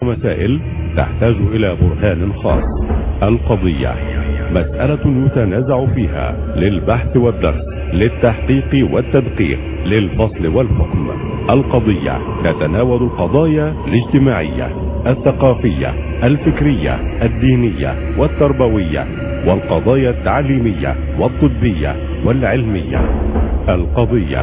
مسائل تحتاج إلى برهان خاص القضية مسألة يتنازع فيها للبحث والدرس للتحقيق والتدقيق للفصل والحكم القضية تتناول القضايا الاجتماعية الثقافية الفكرية الدينية والتربوية والقضايا التعليمية والطبية والعلمية القضية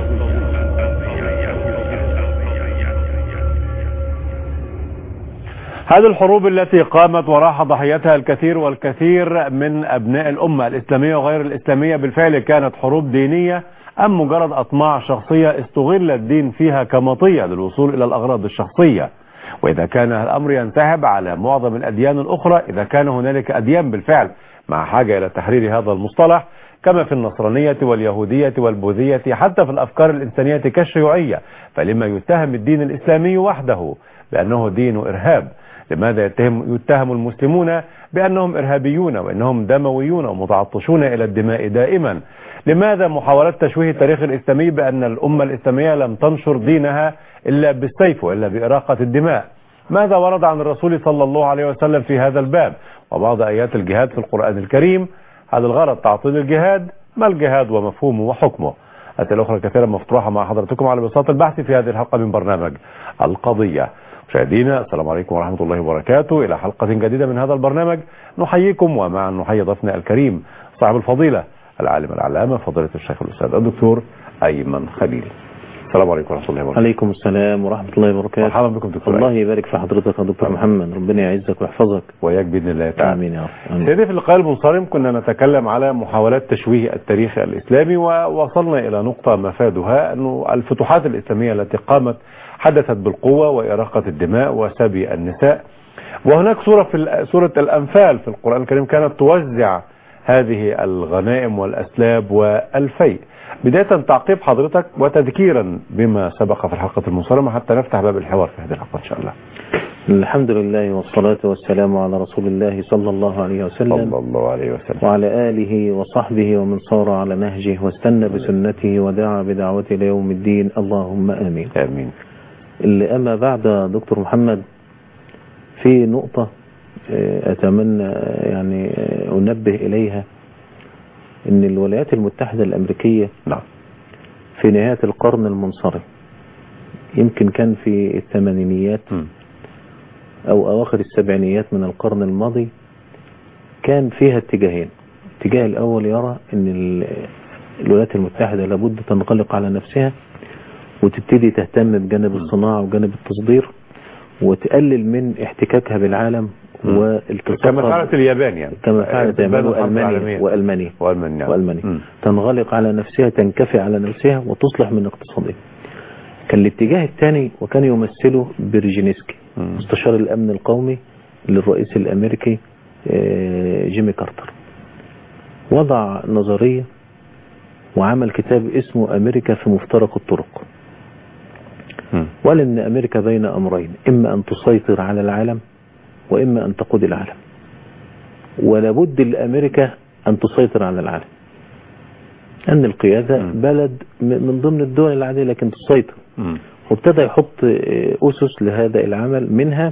هذه الحروب التي قامت وراح ضحيتها الكثير والكثير من أبناء الأمة الإسلامية وغير الإسلامية بالفعل كانت حروب دينية أم مجرد أطماع شخصية استغل الدين فيها كمطية للوصول إلى الأغراض الشخصية وإذا كان الأمر ينسحب على معظم الأديان الأخرى إذا كان هنالك أديان بالفعل مع حاجة إلى تحرير هذا المصطلح كما في النصرانية واليهودية والبوذية حتى في الأفكار الإنسانية كالشيوعية فلما يتهم الدين الإسلامي وحده بأنه دين إرهاب لماذا يتهم, يتهم المسلمون بأنهم إرهابيون وأنهم دمويون ومتعطشون إلى الدماء دائما لماذا محاولات تشويه التاريخ الإسلامي بأن الأمة الإسلامية لم تنشر دينها إلا بالسيف وإلا بإراقة الدماء ماذا ورد عن الرسول صلى الله عليه وسلم في هذا الباب وبعض آيات الجهاد في القرآن الكريم هذا الغرض تعطيل الجهاد ما الجهاد ومفهومه وحكمه أسئلة أخرى كثيرة مفتوحة مع حضرتكم على بساط البحث في هذه الحلقة من برنامج القضية مشاهدينا السلام عليكم ورحمة الله وبركاته إلى حلقة جديدة من هذا البرنامج نحييكم ومعا نحيي ضيفنا الكريم صاحب الفضيلة العالم العلامة فضيلة الشيخ الأستاذ الدكتور أيمن خليل السلام عليكم ورحمة الله وبركاته عليكم السلام ورحمة الله وبركاته مرحبا بكم دكتور الله يبارك في حضرتك يا دكتور محمد ربنا يعزك ويحفظك وإياك بإذن الله تعالى آمين يا رب آمين. سيدي في اللقاء المنصرم كنا نتكلم على محاولات تشويه التاريخ الإسلامي ووصلنا إلى نقطة مفادها أنه الفتوحات الإسلامية التي قامت حدثت بالقوة وإراقة الدماء وسبي النساء وهناك سورة في سورة الأنفال في القرآن الكريم كانت توزع هذه الغنائم والأسلاب والفيء بداية تعقيب حضرتك وتذكيرا بما سبق في الحلقة المنصرمة حتى نفتح باب الحوار في هذه الحلقة إن شاء الله الحمد لله والصلاة والسلام على رسول الله صلى الله عليه وسلم صلى الله عليه وسلم وعلى آله وصحبه ومن صار على نهجه واستنى بسنته ودعا بدعوته ليوم الدين اللهم آمين آمين اللي أما بعد دكتور محمد في نقطة آه، أتمنى آه، يعني آه، أنبه إليها أن الولايات المتحدة الأمريكية نعم في نهاية القرن المنصرم يمكن كان في الثمانينيات م. أو أواخر السبعينيات من القرن الماضي كان فيها اتجاهين الاتجاه الأول يرى أن ال- الولايات المتحدة لابد تنغلق على نفسها وتبتدي تهتم بجانب الصناعة وجانب التصدير وتقلل من احتكاكها بالعالم م. والتصاقها كما فعلت اليابان يعني كما فعلت بعد يابان الحرب وألمانيا العالمية. وألمانيا وألمانيا نعم. وألمانيا م. تنغلق على نفسها تنكفي على نفسها وتصلح من اقتصادها كان الاتجاه الثاني وكان يمثله برجينسكي م. مستشار الأمن القومي للرئيس الأمريكي آه، جيمي كارتر وضع نظرية وعمل كتاب اسمه أمريكا في مفترق الطرق م. وقال ان امريكا بين امرين اما ان تسيطر على العالم واما ان تقود العالم ولابد لامريكا ان تسيطر على العالم ان القيادة م. بلد م- من ضمن الدول العادية لكن تسيطر م. وابتدى يحط آه، اسس لهذا العمل منها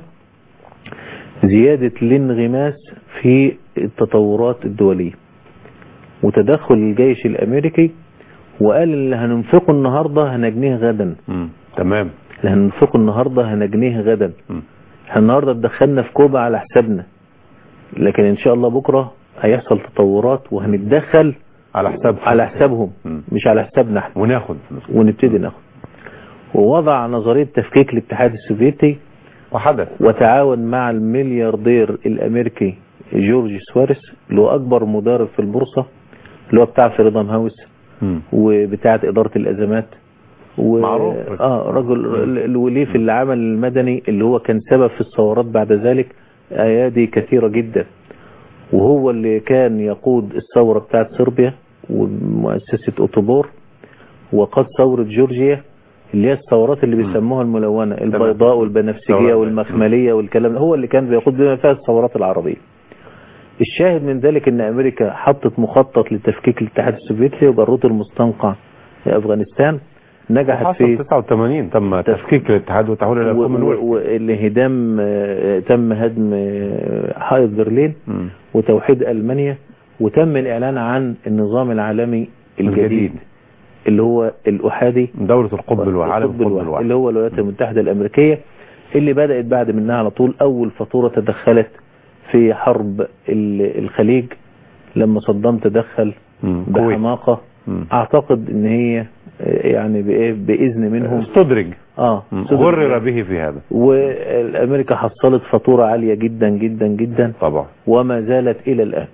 زيادة الانغماس في التطورات الدولية وتدخل الجيش الامريكي وقال اللي هننفقه النهاردة هنجنيه غدا م. تمام اللي هننفقه النهاردة هنجنيه غدا م. احنا النهاردة اتدخلنا في كوبا على حسابنا لكن ان شاء الله بكرة هيحصل تطورات وهنتدخل على حساب على حسابهم م. مش على حسابنا احنا وناخد فلوس ونبتدي ناخد ووضع نظرية تفكيك الاتحاد السوفيتي وحدث وتعاون مع الملياردير الامريكي جورج سواريس اللي هو اكبر مدرب في البورصة اللي هو بتاع فريدم هاوس م. وبتاعة إدارة الأزمات و... معروف. اه رجل الولي في العمل المدني اللي هو كان سبب في الثورات بعد ذلك ايادي كثيرة جدا وهو اللي كان يقود الثورة بتاعت صربيا ومؤسسة اوتوبور وقاد ثورة جورجيا اللي هي الثورات اللي بيسموها الملونة البيضاء والبنفسجية ثورات. والمخملية والكلام ده هو اللي كان بيقود بما فيها الثورات العربية الشاهد من ذلك ان امريكا حطت مخطط لتفكيك الاتحاد السوفيتي وجروت المستنقع في افغانستان نجحت حصل في 89 تم تفكيك الاتحاد والتحول الى و- الكومنولث و- والانهدام آه، تم هدم آه، حائط برلين مم. وتوحيد ألمانيا وتم الإعلان عن النظام العالمي الجديد, الجديد. اللي هو الأحادي دولة القطب الواحد القطب الواحد اللي هو الولايات المتحدة الأمريكية اللي بدأت بعد منها على طول أول فاتورة تدخلت في حرب ال- الخليج لما صدام تدخل مم. كويت. بحماقة مم. أعتقد إن هي آه، يعني بإيه بإذن منهم استدرج اه مم. صدق. غرر به في هذا والامريكا حصلت فاتورة عالية جدا جدا جدا طبعا وما زالت الى الان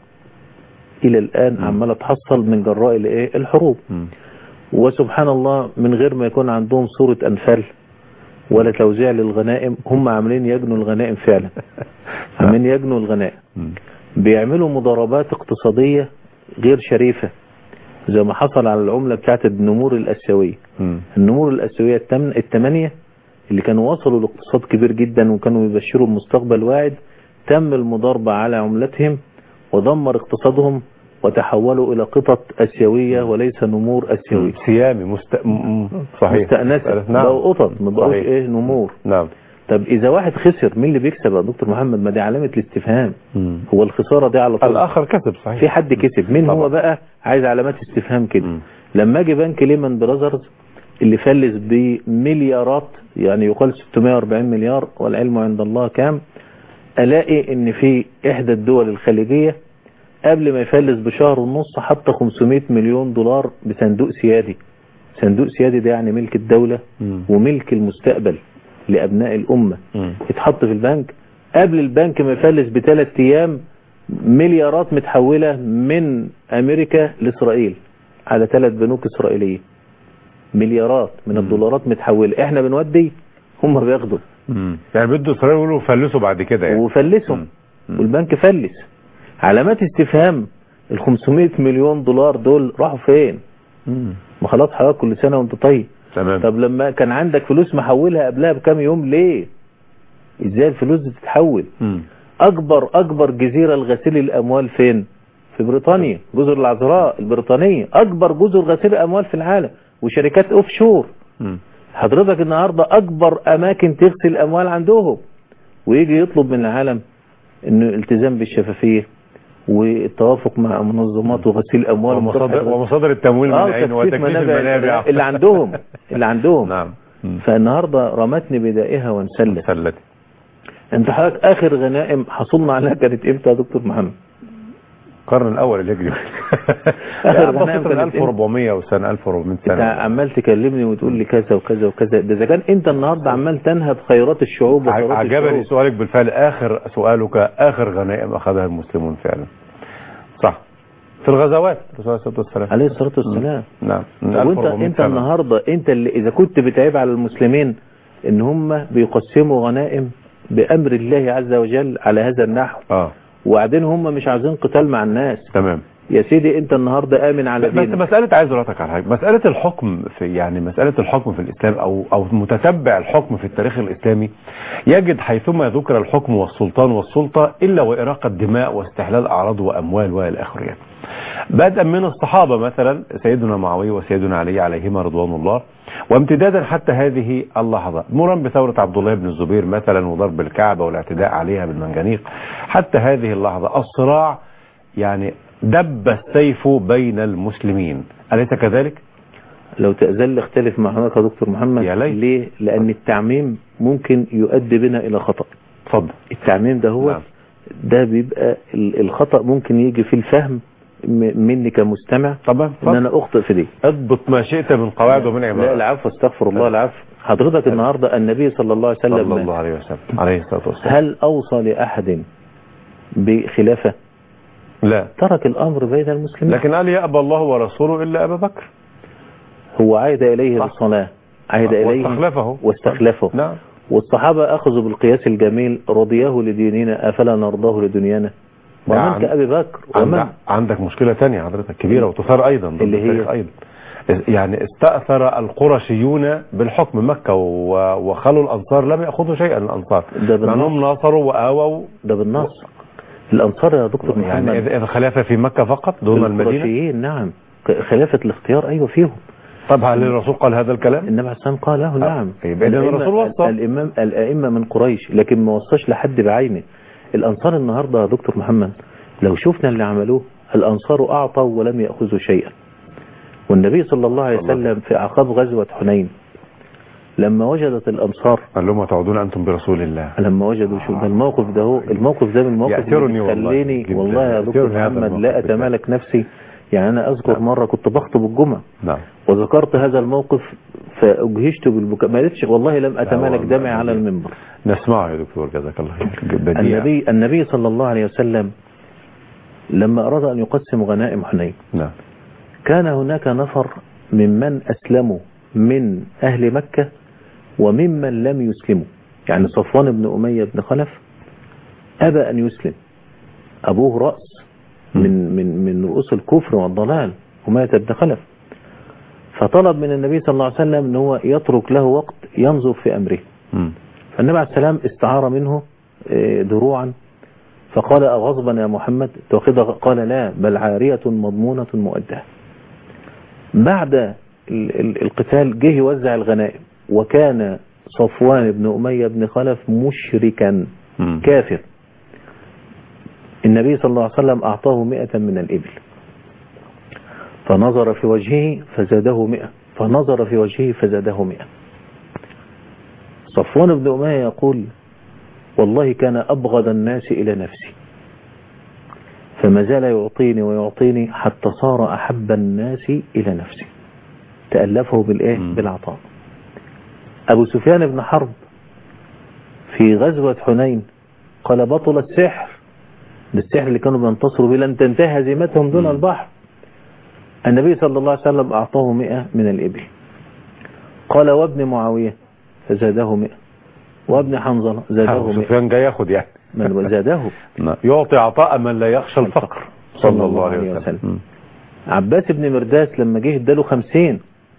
الى الان عمالة تحصل من جراء الايه الحروب مم. وسبحان الله من غير ما يكون عندهم صورة انفال ولا توزيع للغنائم هم عاملين يجنوا الغنائم فعلا عاملين يجنوا الغنائم مم. بيعملوا مضاربات اقتصادية غير شريفة زي ما حصل على العملة بتاعت النمور الاسيوية مم. النمور الآسيوية التمن الثمانية اللي كانوا وصلوا لاقتصاد كبير جدا وكانوا يبشروا بمستقبل واعد تم المضاربة على عملتهم ودمر اقتصادهم وتحولوا إلى قطط آسيوية وليس نمور آسيوية سيامي مست... م- م- صحيح مستأنسة نعم بقوا قطط ما بقوش صحيح. إيه نمور نعم طب إذا واحد خسر مين اللي بيكسب يا دكتور محمد ما دي علامة الاستفهام مم. هو الخسارة دي على طول الآخر كسب صحيح في حد كسب مين طبعا. هو بقى عايز علامات استفهام كده مم. لما اجي بنك ليمان براذرز اللي فلس بمليارات يعني يقال 640 مليار والعلم عند الله كام الاقي ان في احدى الدول الخليجية قبل ما يفلس بشهر ونص حط 500 مليون دولار بصندوق سيادي صندوق سيادي ده يعني ملك الدولة مم. وملك المستقبل لأبناء الأمة مم. اتحط في البنك قبل البنك ما يفلس بثلاث أيام مليارات متحولة من أمريكا لإسرائيل على ثلاث بنوك إسرائيلية مليارات من الدولارات متحولة احنا بنودي هم بياخدوا مم. يعني بدوا إسرائيل يقولوا فلسوا بعد كده يعني وفلسهم مم. والبنك فلس علامات استفهام ال 500 مليون دولار دول راحوا فين مم. ما خلاص حضرتك كل سنة وانت طيب تمام طب لما كان عندك فلوس محولها قبلها بكام يوم ليه ازاي الفلوس دي تتحول مم. اكبر اكبر جزيرة لغسيل الاموال فين في بريطانيا جزر العذراء البريطانية اكبر جزر غسيل الاموال في العالم وشركات اوف شور مم. حضرتك النهاردة اكبر اماكن تغسل الاموال عندهم ويجي يطلب من العالم انه التزام بالشفافية والتوافق مع منظمات وغسيل الاموال ومصادر ومكافحة- ومصادر التمويل اه من عين تكثيف وتكثيف منابع المنابع اللي عندهم اللي عندهم نعم مم. فالنهاردة رمتني بدائها وانسلت سلت انت حضرتك اخر غنائم حصلنا عليها كانت امتى يا دكتور محمد القرن الاول الهجري آخر يعني غنائم بسيط من كانت 1400 وسنه 1400 انت سنه عمال تكلمني وتقول لي كذا وكذا وكذا ده اذا كان انت النهارده عمال تنهب خيرات الشعوب ع- وثروات عجبني الشعوب سؤالك بالفعل اخر سؤالك اخر غنائم اخذها المسلمون فعلا صح في الغزوات الرسول عليه الصلاه والسلام عليه الصلاه والسلام نعم من طب وانت 1400 انت سنة. النهارده انت اللي اذا كنت بتعيب على المسلمين ان هم بيقسموا غنائم بامر الله عز وجل على هذا النحو اه وبعدين هم مش عايزين قتال مع الناس تمام يا سيدي انت النهارده امن على بس دينك مسألة عايز أقولك على حاجة مسألة الحكم في يعني مسألة الحكم في الإسلام أو أو متتبع الحكم في التاريخ الإسلامي يجد حيثما ذكر الحكم والسلطان والسلطة إلا وإراقة دماء واستحلال أعراض وأموال وإلى آخره يعني. بدءا من الصحابة مثلا سيدنا معاوية وسيدنا علي عليهما رضوان الله وامتدادا حتى هذه اللحظة مرا بثورة عبد الله بن الزبير مثلا وضرب الكعبة والاعتداء عليها بالمنجنيق حتى هذه اللحظة الصراع يعني دب السيف بين المسلمين أليس كذلك؟ لو تأذن لي اختلف مع حضرتك يا دكتور محمد يا ليت. ليه لان التعميم ممكن يؤدي بنا الى خطأ اتفضل التعميم ده هو نعم. ده بيبقى ال- الخطأ ممكن يجي في الفهم م- مني كمستمع طبعا ان اتفضل. انا اخطئ في دي اضبط ما شئت من قواعد ومن لا عبارات العفو استغفر الله العفو حضرتك النهارده النبي صلى الله عليه صلى وسلم الله عليه وسلم عليه الصلاة والسلام هل اوصى لاحد بخلافه لا ترك الامر بين المسلمين لكن قال يأبى الله ورسوله إلا أبا بكر هو عاد اليه صح. بالصلاه عاد اليه واستخلفه واستخلفه نعم والصحابة أخذوا بالقياس الجميل رضياه لديننا أفلا نرضاه لدنيانا ومن نعم. كأبي بكر ومن عندك, عندك مشكلة تانية حضرتك كبيرة وتثار أيضا ضد اللي هي؟ التاريخ أيضا يعني استأثر القرشيون بالحكم مكة و- وخلوا الأنصار لم يأخذوا شيئا الأنصار ده بالنص. لأنهم ناصروا وآووا ده بالنص الأنصار يا دكتور يعني محمد إذا إذا خلافة في مكة فقط دون المدينة القرشيين نعم خلافة الاختيار أيوة فيهم طب هل الرسول قال هذا الكلام النبي عليه الصلاة والسلام قاله نعم يبقى إذن الأئمة- الرسول وصى. الإمام الأئمة من قريش لكن ما وصاش لحد بعينه الأنصار النهاردة يا دكتور محمد لو شفنا اللي عملوه الأنصار أعطوا ولم يأخذوا شيئا والنبي صلى الله عليه صلى الله وسلم في أعقاب غزوة حنين لما وجدت الأنصار قال لهم تعودون أنتم برسول الله لما وجدوا شو ده الموقف ده هو الموقف ده من المواقف يأثرني والله خليني جداً. والله يا دكتور يأثرني هذا محمد الموقف لا بالذات. أتمالك نفسي يعني أنا أذكر نعم. مرة كنت بخطب الجمعة نعم وذكرت هذا الموقف فأجهشت بالبكاء ما قلتش والله لم أتمالك والله دمعي على العظيم. المنبر نسمعه يا دكتور جزاك الله خير بديع. النبي النبي صلى الله عليه وسلم لما أراد أن يقسم غنائم حنين نعم كان هناك نفر ممن أسلموا من أهل مكة وممن لم يسلموا يعني صفوان بن أمية بن خلف أبى أن يسلم أبوه رأس من من من رؤوس الكفر والضلال أمية بن خلف فطلب من النبي صلى الله عليه وسلم أن هو يترك له وقت ينظر في أمره مم. فالنبي عليه السلام استعار منه آه، دروعا فقال أغضبا يا محمد تأخذها قال لا بل عارية مضمونة مؤدة بعد ال- ال- القتال جه يوزع الغنائم وكان صفوان بن أمية بن خلف مشركا مم. كافر النبي صلى الله عليه وسلم أعطاه مئة من الإبل فنظر في وجهه فزاده مئة فنظر في وجهه فزاده مئة صفوان بن أمية يقول والله كان أبغض الناس إلى نفسي فما زال يعطيني ويعطيني حتى صار أحب الناس إلى نفسي تألفه بالإيه؟ مم. بالعطاء أبو سفيان بن حرب في غزوة حنين قال بطل السحر ده السحر اللي كانوا بينتصروا به لن تنتهي هزيمتهم دون مم. البحر النبي صلى الله عليه وسلم أعطاه مئة من الإبل قال وابن معاوية فزاده مئة وابن حنظلة زاده أبو مئة سفيان جاي ياخد يعني من زاده نعم. يعطي عطاء من لا يخشى الفقر صلى الله عليه وسلم مم. عباس بن مرداس لما جه اداله خمسين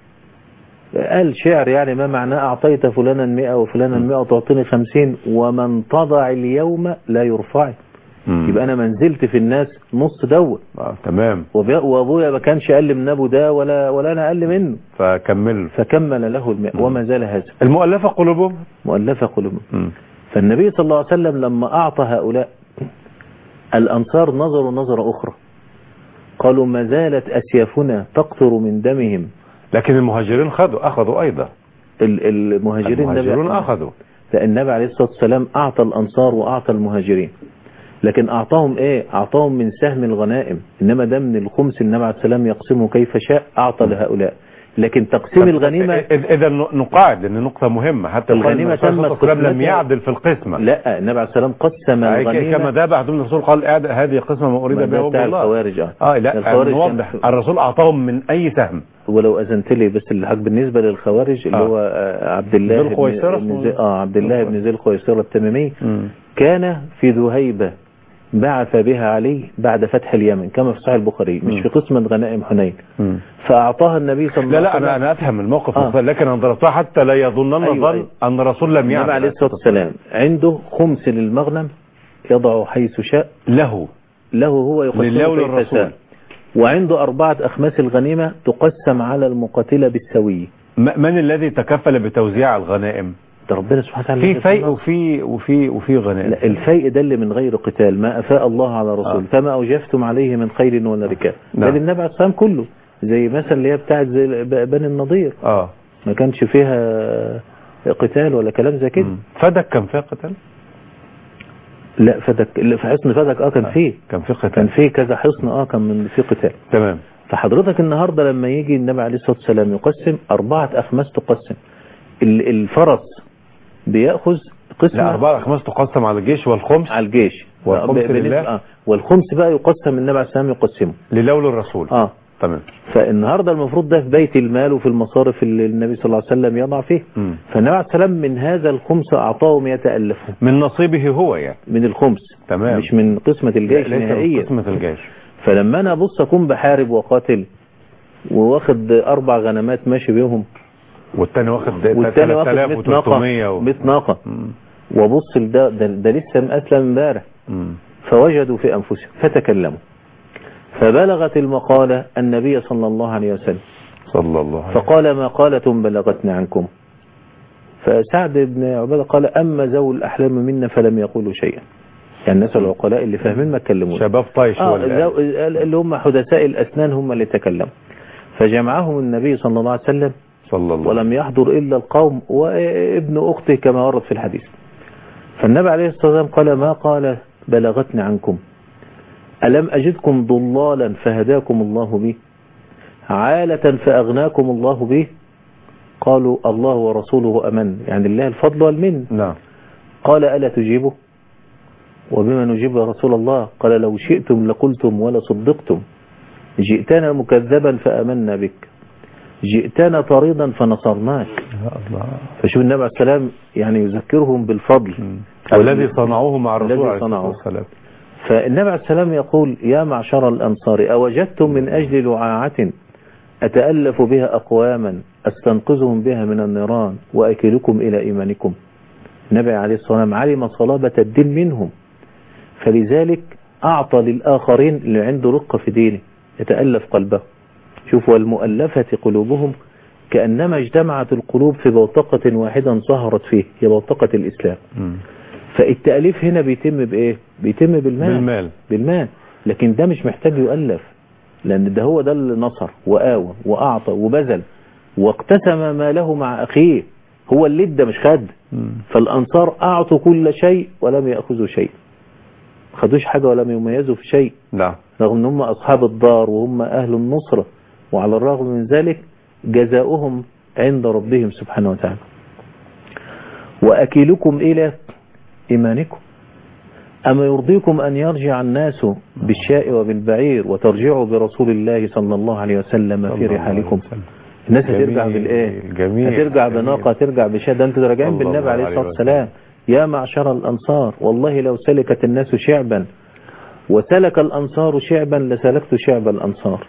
قال شعر يعني ما معناه أعطيت فلانا مئة وفلانا مئة وتعطيني خمسين ومن تضع اليوم لا يرفعي مم. يبقى أنا منزلت في الناس نص دوت آه. تمام وبي- وأبويا ما كانش أقل من أبو ده ولا ولا أنا أقل منه فكمل فكمل له المئة مم. وما زال هذا المؤلفة قلوبهم مؤلفة قلوبهم مم. فالنبي صلى الله عليه وسلم لما أعطى هؤلاء الأنصار نظروا نظرة أخرى قالوا ما زالت أسيافنا تقطر من دمهم لكن المهاجرين خدوا أخذوا أيضا ال- المهاجرين المهاجرون النبي- أخذوا لأن النبي عليه الصلاة والسلام أعطى الأنصار وأعطى المهاجرين لكن أعطاهم إيه أعطاهم من سهم الغنائم إنما ده من الخمس النبي عليه السلام يقسمه كيف شاء أعطى لهؤلاء لكن تقسيم الغنيمة إذا نقاعد لأن نقطة مهمة حتى الغنيمة الرسول صلى الله عليه تمت وسلم لم قسمتها- يعدل في القسمة لا النبي عليه السلام قسم أي ك- كما الغنيمة ذهب أحدهم الرسول قال إعد- هذه قسمة ما أريد ما بها ده وجه بتاع الله الخوارج اه اه لا الخوارج كان نوضح في- الرسول أعطاهم من أي سهم ولو أذنت لي بس الحاج بالنسبة للخوارج اللي آه. هو آه، عبد الله ذو بن الخويصرة بن اسمه زي- اه عبد الله ذو بن ذي الخويصرة التميمي كان في ذهيبة بعث بها علي بعد فتح اليمن كما في صحيح البخاري مش مم. في قسمة غنائم حنين مم. فأعطاها النبي صلى الله لا عليه لا وسلم أنا أنا أفهم الموقف آه. مختلف لكن أنا ضربتها حتى لا يظنن أيوة، ظن أيوة. أن الرسول لم النبي يعمل عليه الصلاة والسلام عنده خمس للمغنم يضع حيث شاء له له هو لله يقسمه كيف وللرسول. شاء وعنده أربعة أخماس الغنيمة تقسم على المقاتلة بالسوية م- من الذي تكفل بتوزيع الغنائم ده ربنا سبحانه وتعالى في اللي فيء يقسمها. وفي وفي وفي غنائم لا الفيء ده اللي من غير قتال ما أفاء الله على رسول آه. فما أوجفتم عليه من خير ولا ركاب ده نعم. للنبي عليه الصلاة والسلام كله زي مثلا اللي هي بتاعت زي ب- بني النضير اه ما كانش فيها قتال ولا كلام زي كده مم. فدك كان فيها قتال لا فدك لا في حصن فدك اه كان فيه كان في قتال كان فيه كذا حصن اه كان من فيه قتال تمام فحضرتك النهاردة لما يجي النبي عليه الصلاة والسلام يقسم أربعة أخماس تقسم ال- الفرس بيأخذ قسمة لا أربعة خمس تقسم على الجيش والخمس على الجيش والخمس ب- بالنسبة- لله؟ آه. والخمس بقى يقسم النبي عليه الصلاة والسلام يقسمه للول الرسول اه تمام فالنهاردة المفروض ده في بيت المال وفي المصارف اللي النبي صلى الله عليه وسلم يضع فيه مم. فالنبي عليه الصلاة والسلام من هذا الخمس أعطاهم يتألفهم من نصيبه هو يعني من الخمس تمام مش من قسمة الجيش ليس نهائيا قسمة الجيش فلما أنا أبص أكون بحارب وقاتل وواخد أربع غنمات ماشي بيهم والتاني واخد والتاني واخد 100 ناقة 3300 و... 100 ناقة مم. وبص لده ده, ده لسه مأسلم امبارح مم. فوجدوا في أنفسهم فتكلموا فبلغت المقالة النبي صلى الله عليه وسلم صلى الله عليه فقال ما قالتم بلغتني عنكم فسعد بن عبادة قال أما ذوي الأحلام منا فلم يقولوا شيئا يعني الناس العقلاء اللي فاهمين ما اتكلموش شباب طيش آه ولا ذو- اللي هم حدثاء الأسنان هم اللي تكلموا فجمعهم النبي صلى الله عليه وسلم صلى الله ولم يحضر إلا القوم وابن أخته كما ورد في الحديث فالنبي عليه الصلاة والسلام قال ما قال بلغتني عنكم ألم أجدكم ضلالا فهداكم الله به عالة فأغناكم الله به قالوا الله ورسوله أمن يعني الله الفضل والمن نعم قال ألا تجيبه وبما نجيب يا رسول الله قال لو شئتم لقلتم ولا صدقتم جئتنا مكذبا فأمنا بك جئتنا طريدا فنصرناك يا الله فشوف النبي عليه السلام يعني يذكرهم بالفضل والذي صنعوه مع الرسول الذي عليه الصلاة صنعوه. والسلام فالنبي عليه السلام يقول يا معشر الأنصار أوجدتم من أجل لعاعة أتألف بها أقواما أستنقذهم بها من النيران وأكلكم إلى إيمانكم النبي عليه الصلاة والسلام علم صلابة الدين منهم فلذلك أعطى للآخرين اللي عنده رقة في دينه يتألف قلبه شوف والمؤلفة قلوبهم كأنما اجتمعت القلوب في بوتقة واحدة ظهرت فيه هي بوتقة الإسلام مم. فالتأليف هنا بيتم بإيه بيتم بالمال بالمال بالمال لكن ده مش محتاج يؤلف لأن ده هو ده اللي نصر وآوى وأعطى وبذل واقتسم ماله مع أخيه هو اللي ادى مش خد مم. فالأنصار أعطوا كل شيء ولم يأخذوا شيء ما خدوش حاجة ولم يميزوا في شيء نعم رغم ان هم أصحاب الدار وهم أهل النصرة وعلى الرغم من ذلك جزاؤهم عند ربهم سبحانه وتعالى وأكلكم إلى إيمانكم أما يرضيكم أن يرجع الناس بالشاء وبالبعير وترجعوا برسول الله صلى الله عليه وسلم في صلى الله عليه رحالكم وسلم. الناس هترجع جميل، بالإيه جميل، هترجع جميل. بناقة هترجع بشاة ده انتوا راجعين صلى بالنبي الله عليه عليه الصلاة والسلام يا معشر الأنصار والله لو سلكت الناس شعبا وسلك الأنصار شعبا لسلكت شعب الأنصار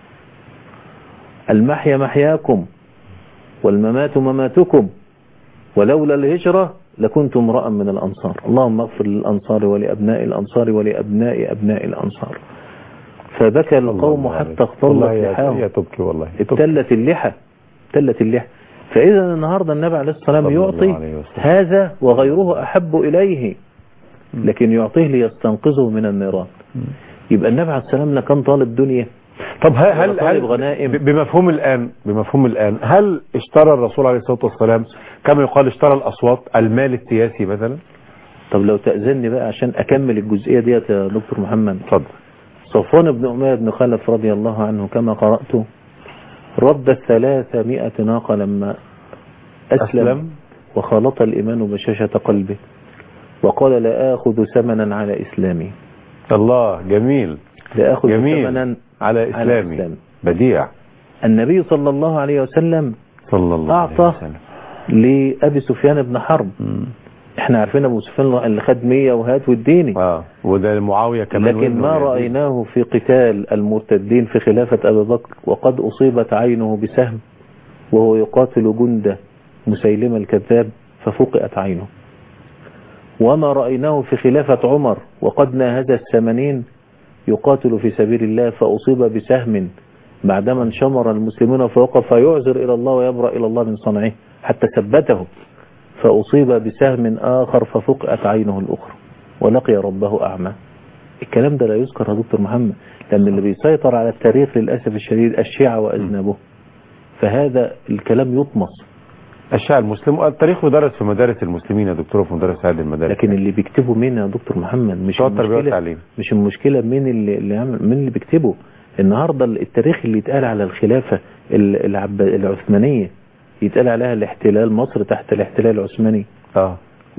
المحيا محياكم والممات مماتكم ولولا الهجرة لكنت امرأ من الأنصار اللهم اغفر للأنصار ولأبناء الأنصار ولأبناء أبناء الأنصار فبكى القوم الله حتى عليك. اختلت والله يا- لحاهم يا تبكي والله تبكي. ابتلت اللحى ابتلت اللحى فإذا النهاردة النبي عليه الصلاة صلى والسلام الله يعطي عليه وسلم. هذا وغيره أحب إليه لكن يعطيه ليستنقذه من النيران يبقى النبي عليه الصلاة والسلام لا كان طالب دنيا طب هل هل, طالب هل غنائم. ب- بمفهوم الآن بمفهوم الآن هل اشترى الرسول عليه الصلاة والسلام كما يقال اشترى الأصوات المال السياسي مثلا طب لو تأذني بقى عشان أكمل الجزئية ديت يا دكتور محمد اتفضل صفوان بن أمية بن خلف رضي الله عنه كما قرأت رد الثلاثمائة ناقة لما أسلم, أسلم. أسلم وخالط الإيمان بشاشة قلبه وقال لا آخذ ثمنا على إسلامي الله جميل لا آخذ جميل ثمنا على إسلامي إسلامي. بديع النبي صلى الله عليه وسلم صلى الله أعطى عليه وسلم لأبي سفيان بن حرب مم. احنا عارفين أبو سفيان اللي خد مية وهات والديني اه وده معاوية كمان لكن وابنه ما يزيد. رأيناه في قتال المرتدين في خلافة أبي بكر وقد أصيبت عينه بسهم وهو يقاتل جند مسيلمة الكذاب ففقئت عينه وما رأيناه في خلافة عمر وقد ناهز الثمانين يقاتل في سبيل الله فأصيب بسهم بعدما انشمر المسلمون فوقف فيعذر إلى الله ويبرأ إلى الله من صنعه حتى ثبته فأصيب بسهم آخر ففقئت عينه الأخرى ولقي ربه أعمى الكلام ده لا يذكر يا دكتور محمد لأن اللي بيسيطر على التاريخ للأسف الشديد الشيعة وأذنبه فهذا الكلام يطمس الشعب المسلم التاريخ يدرس في مدارس المسلمين يا دكتور في مدارس هذه المدارس لكن اللي بيكتبه مين يا دكتور محمد مش بتوع التربية المشكلة والتعليم مش المشكلة مين اللي, اللي عمل مين اللي بيكتبه النهاردة التاريخ اللي يتقال على الخلافة ال- العب... العثمانية يتقال عليها الاحتلال مصر تحت الاحتلال العثماني اه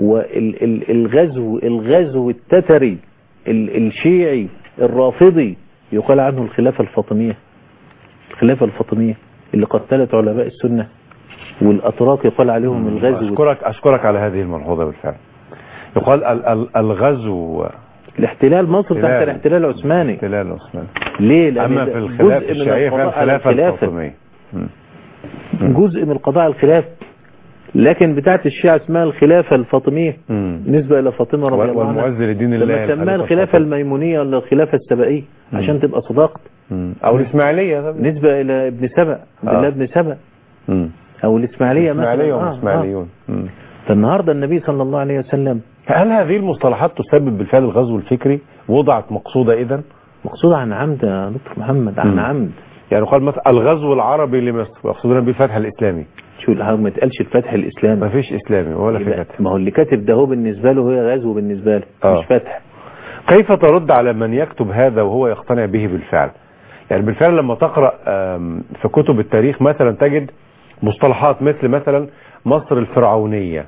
والغزو الغزو التتري ال- الشيعي الرافضي يقال عنه الخلافة الفاطمية الخلافة الفاطمية اللي قتلت علماء السنة والأتراك يقال عليهم الغزو أشكرك أشكرك على هذه الملحوظة بالفعل يقال ال- ال- الغزو الاحتلال مصر تحت احتلال. الاحتلال العثماني احتلال العثماني ليه لأن أما ده في الخلافة جزء من الشيعية القضاء على فالخلافة الخلافة الفاطمية مم. جزء من القضاء على الخلاف لكن بتاعت الشيعة اسمها الخلافة الفاطمية مم. بالنسبة إلى فاطمة رضي الله عنها والمؤذن لدين الله لما سماها الخليفة الخلافة الفاطمي. الميمونية ولا الخلافة السبائية مم. عشان تبقى صداقت مم. او الاسماعيليه طب نسبة إلى ابن سبأ عبد آه. الله بن سبأ مم. أو الإسماعيلية مثلا الاسماعيليه آه، وهم آه. اسماعيليون مم. فالنهاردة النبي صلى الله عليه وسلم هل هذه المصطلحات تسبب بالفعل الغزو الفكري وضعت مقصوده اذا مقصود عن عمد يا دكتور محمد عن مم. عمد يعني قال مثلا الغزو العربي لمصر ويقصدون بالفتح الاسلامي شو الحاجة ما تقالش الفتح ما الإسلامي فيش اسلامي ولا في يبقى- فتح ما هو اللي كاتب ده هو بالنسبة له هي غزو بالنسبة له آه. مش فتح كيف ترد على من يكتب هذا وهو يقتنع به بالفعل يعني بالفعل لما تقرأ آم، في كتب التاريخ مثلا تجد مصطلحات مثل مثلا مصر الفرعونية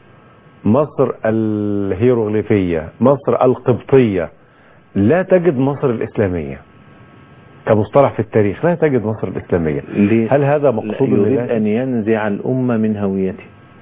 مصر الهيروغليفية مصر القبطية لا تجد مصر الإسلامية كمصطلح في التاريخ لا تجد مصر الإسلامية ليه؟ هل هذا لا، مقصود يريد لله؟ أن ينزع الأمة من هويته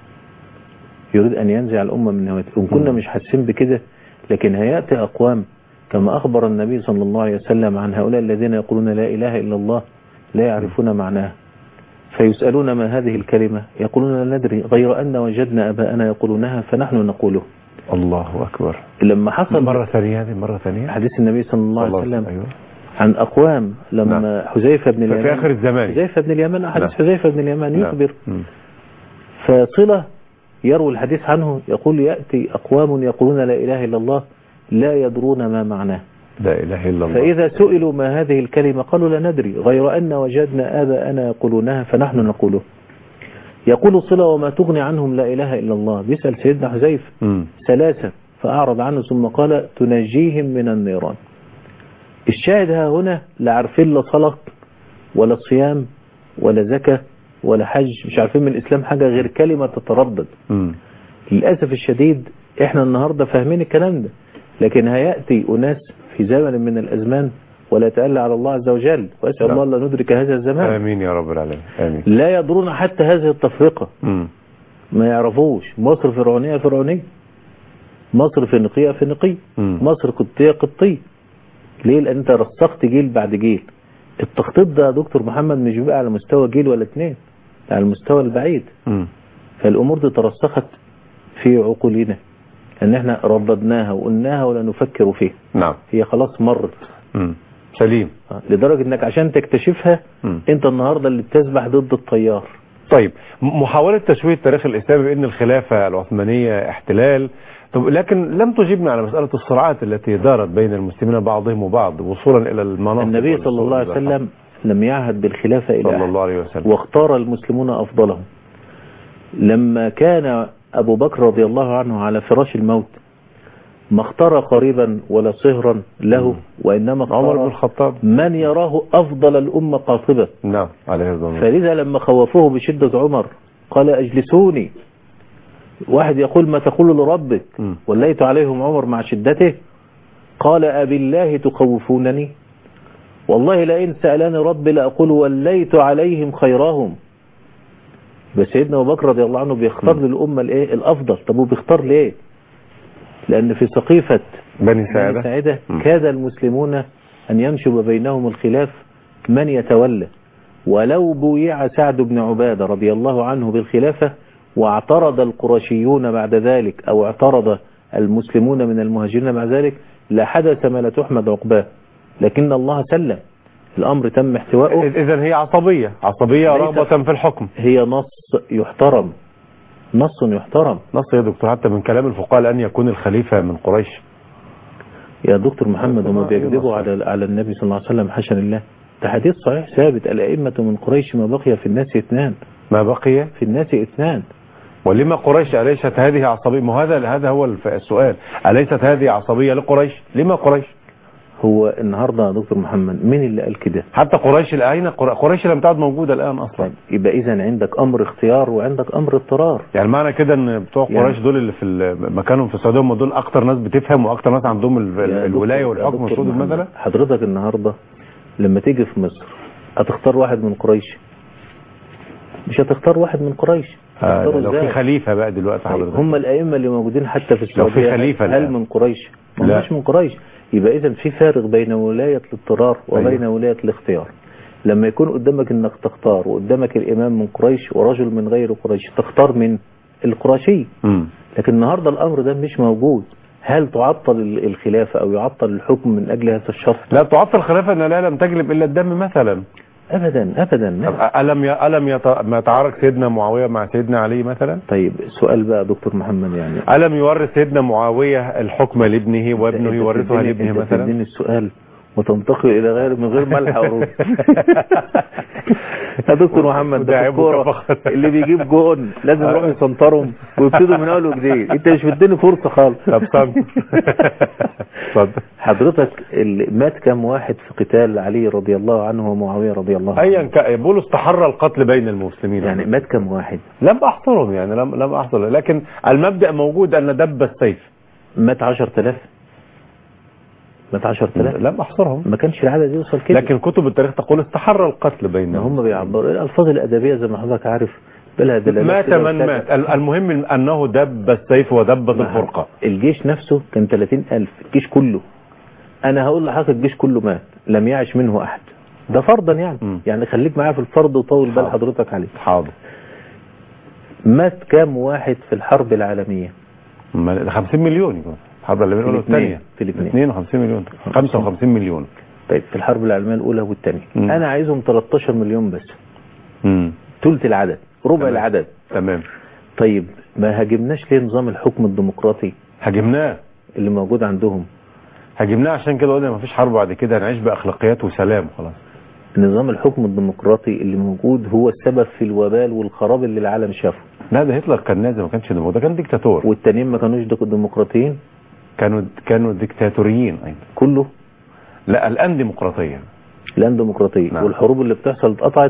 يريد أن ينزع الأمة من هويته وإن كنا مم. مش حاسين بكده لكن هيأتي أقوام كما أخبر النبي صلى الله عليه وسلم عن هؤلاء الذين يقولون لا إله إلا الله لا يعرفون معناها فيسألون ما هذه الكلمة يقولون لا ندري غير أن وجدنا أباءنا يقولونها فنحن نقوله الله أكبر لما حصل مرة ثانية هذه مرة ثانية حديث النبي صلى الله عليه وسلم أيوه. عن أقوام لما حذيفة بن في اليمان آخر الزمان حذيفة بن اليمان حديث نعم. حذيفة بن اليمان نعم. يخبر مم. فصلة يروي الحديث عنه يقول يأتي أقوام يقولون لا إله إلا الله لا يدرون ما معناه لا إله إلا الله فإذا سئلوا ما هذه الكلمة قالوا لا ندري غير أن وجدنا آباءنا يقولونها فنحن نقوله يقول صلة وما تغني عنهم لا إله إلا الله بيسأل سيدنا حذيفة مم. ثلاثة فأعرض عنه ثم قال تنجيهم من النيران الشاهد ها هنا لا عارفين لا صلاة ولا صيام ولا زكاة ولا حج مش عارفين من الإسلام حاجة غير كلمة تتردد مم. للأسف الشديد احنا النهاردة فاهمين الكلام ده لكن هيأتي أناس في زمن من الأزمان ولا يتألى على الله عز وجل وأسأل نعم. الله أن ندرك هذا الزمان آمين يا رب العالمين آمين لا يدرون حتى هذه التفرقة مم. ما يعرفوش مصر فرعونية فرعونية مصر فينيقية فينيقية مم. مصر قبطية قبطية ليه لأن أنت رسخت جيل بعد جيل التخطيط ده يا دكتور محمد مش بيبقى على مستوى جيل ولا اتنين على المستوى البعيد مم. فالأمور دي ترسخت في عقولنا أن احنا رددناها وقلناها ولا نفكر فيها نعم هي خلاص مرت مم. سليم لدرجة انك عشان تكتشفها مم. انت النهاردة اللي بتسبح ضد التيار طيب م- محاولة تشويه التاريخ الإسلامي بأن الخلافة العثمانية احتلال طب لكن لم تجيبنا على مسألة الصراعات التي دارت بين المسلمين بعضهم وبعض وصولا إلى المناصب النبي صلى الله عليه والوصول إلى وسلم لم يعهد بالخلافة إلى صلى أحد الله عليه وسلم واختار المسلمون أفضلهم لما كان أبو بكر رضي الله عنه على فراش الموت ما اختار قريبا ولا صهرا له وإنما عمر بن اختار الخطاب من يراه أفضل الأمة قاطبة نعم عليه الصلاة فلذا لما خوفوه بشدة عمر قال أجلسوني واحد يقول ما تقول لربك مم. وليت عليهم عمر مع شدته قال أبي الله تخوفونني والله لئن سألني ربي لأقول وليت عليهم خيرهم بس سيدنا أبو بكر رضي الله عنه بيختار مم. للأمة الإيه الأفضل طب وبيختار ليه لأن في سقيفة بني بني ساعدة ساعدة مم. كاد المسلمون أن ينشب بينهم الخلاف من يتولى ولو بويع سعد بن عبادة رضي الله عنه بالخلافة واعترض القرشيون بعد ذلك أو اعترض المسلمون من المهاجرين بعد ذلك لحدث ما لا تحمد عقباه لكن الله سلم الأمر تم احتوائه إذا هي عصبية عصبية ليس- رغبة في الحكم هي نص يحترم نص يحترم نص يا دكتور حتى من كلام الفقهاء لأن يكون الخليفة من قريش يا دكتور محمد هم أيوة بيكذبوا صحيح. على على النبي صلى الله عليه وسلم حاشا لله ده حديث صحيح ثابت الأئمة من قريش ما بقي في الناس اثنان ما بقي في الناس اثنان ولما قريش أليست هذه عصبية ما هذا هذا هو الف- السؤال أليست هذه عصبية لقريش لما قريش هو النهاردة يا دكتور محمد مين اللي قال كده حتى قريش الآن قريش لم تعد موجودة الآن أصلا يبقى إذا عندك أمر اختيار وعندك أمر اضطرار يعني معنى كده ان بتوع يعني- قريش دول اللي في ال- مكانهم في السعوديه هم دول اكتر ناس بتفهم واكتر ناس عندهم ال- ال- يا الولايه دكتور- يا والحكم دكتور والسود محمد، مثلا حضرتك النهاردة لما تيجي في مصر هتختار واحد من قريش مش هتختار واحد من قريش آه هتختاره لو في إزاي؟ خليفه بقى دلوقتي طيب حضرتك هم الأئمة اللي موجودين حتى في لو في السعودية خليفة هل الآن. من قريش؟ ما لا. هماش من قريش يبقى إذا في فارق بين ولاية الاضطرار وبين أيوة. ولاية الاختيار لما يكون قدامك انك تختار وقدامك الإمام من قريش ورجل من غير قريش تختار من القرشي امم لكن النهاردة الأمر ده مش موجود هل تعطل ال- الخلافة أو يعطل الحكم من أجل هذا الشرط لا تعطل الخلافة ان لا لم تجلب الا الدم مثلا أبدا أبدا طب الم ي... الم يت... ما يتعارك سيدنا معاوية مع سيدنا علي مثلا طيب سؤال بقى دكتور محمد يعني الم يورث سيدنا معاوية الحكم لابنه وابنه أنت يورثها بتديني- لابنه أنت مثلا بتديني السؤال وتنتقل إلى غير من غير ملح ورود يا دكتور محمد وده ده في عيب الكورة وكفخر. اللي بيجيب جون لازم يروح يسنطرهم ويبتدوا من أول وجديد أنت مش مديني فرصة خالص طب صمت اتفضل حضرتك اللي مات كم واحد في قتال علي رضي الله عنه ومعاوية رضي الله عنه ايا كان بولس تحرى القتل بين المسلمين يعني مات كم واحد لم احصرهم يعني لم لم احصر لكن المبدا موجود ان دب السيف مات 10000 مات 10000 لم احصرهم ما كانش العدد يوصل كده لكن كتب التاريخ تقول استحر القتل بين ما هم بيعبروا الالفاظ الادبيه زي ما حضرتك عارف بلها دلالات مات كده من وبتاع. مات ال- المهم انه دب السيف ودبت الفرقه الجيش نفسه كان 30000 الجيش كله انا هقول لحضرتك الجيش كله مات لم يعش منه احد ده فرضا يعني مم. يعني خليك معايا في الفرض وطول بال حاضر. حضرتك عليه حاضر مات كام واحد في الحرب العالميه ما- ده 50 مليون يكون الحرب العالميه الاولى في الاثنين. والثانيه في الاثنين. 52 مليون 55 مليون طيب في الحرب العالميه الاولى والثانيه مم. انا عايزهم 13 مليون بس امم ثلث العدد ربع تمام. العدد تمام طيب ما هاجمناش ليه نظام الحكم الديمقراطي هاجمناه اللي موجود عندهم هاجمناه عشان كده قلنا مفيش حرب بعد كده هنعيش باخلاقيات وسلام خلاص نظام الحكم الديمقراطي اللي موجود هو السبب في الوبال والخراب اللي العالم شافه لا ده هتلر كان نازل ما كانش ديمقراطي ده كان ديكتاتور والتانيين ما كانوش ديك- ديمقراطيين كانوا كانوا ديكتاتوريين ايضا كله لا الان ديمقراطيه الان ديمقراطيه نعم. والحروب اللي بتحصل اتقطعت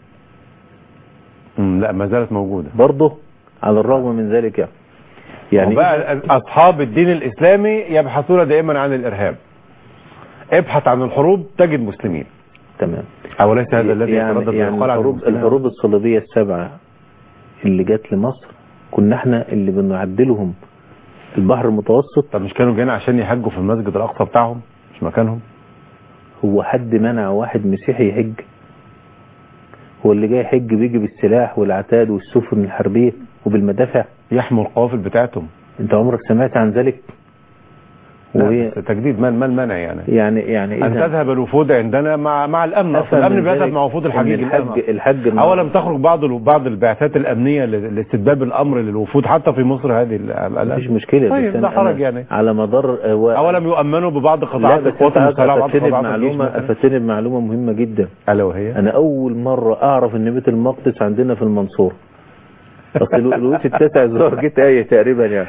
مم، لا ما زالت موجوده برضه على الرغم من ذلك يعني يعني وبقى اصحاب الدين الاسلامي يبحثون دائما عن الارهاب ابحث عن الحروب تجد مسلمين تمام اوليس هذا الذي يعني, يتردد يعني ويقال عن الحروب المسلمين؟ الحروب الصليبيه السبعه اللي جت لمصر كنا احنا اللي بنعدلهم البحر المتوسط طب مش كانوا جايين عشان يحجوا في المسجد الاقصى بتاعهم مش مكانهم هو حد منع واحد مسيحي يحج هو اللي جاي يحج بيجي بالسلاح والعتاد والسفن الحربيه وبالمدافع يحموا القوافل بتاعتهم انت عمرك سمعت عن ذلك وهي لا بس تجديد ما ما المانع يعني يعني يعني ان إذا تذهب الوفود عندنا مع مع الامن أفهم الامن من بيذهب ذلك مع وفود إن الحجيج الحج الآن. الحج الم- اولم تخرج بعض ال- بعض البعثات الامنيه ل- لاستتباب الامر للوفود حتى في مصر هذه ال- الآن؟ مفيش مشكله طيب بس ده أنا- حرج أنا يعني على مدار هو اولم يؤمنوا ببعض لا قطاعات بس القوات انت المسلحه وبعض افدتني قطاعات الجيش بمعلومه مثلاً؟ افدتني بمعلومه مهمه جدا الا وهي انا اول مره اعرف ان بيت المقدس عندنا في المنصوره اصل لو- لويس التاسع الظاهر جيت ايه تقريبا يعني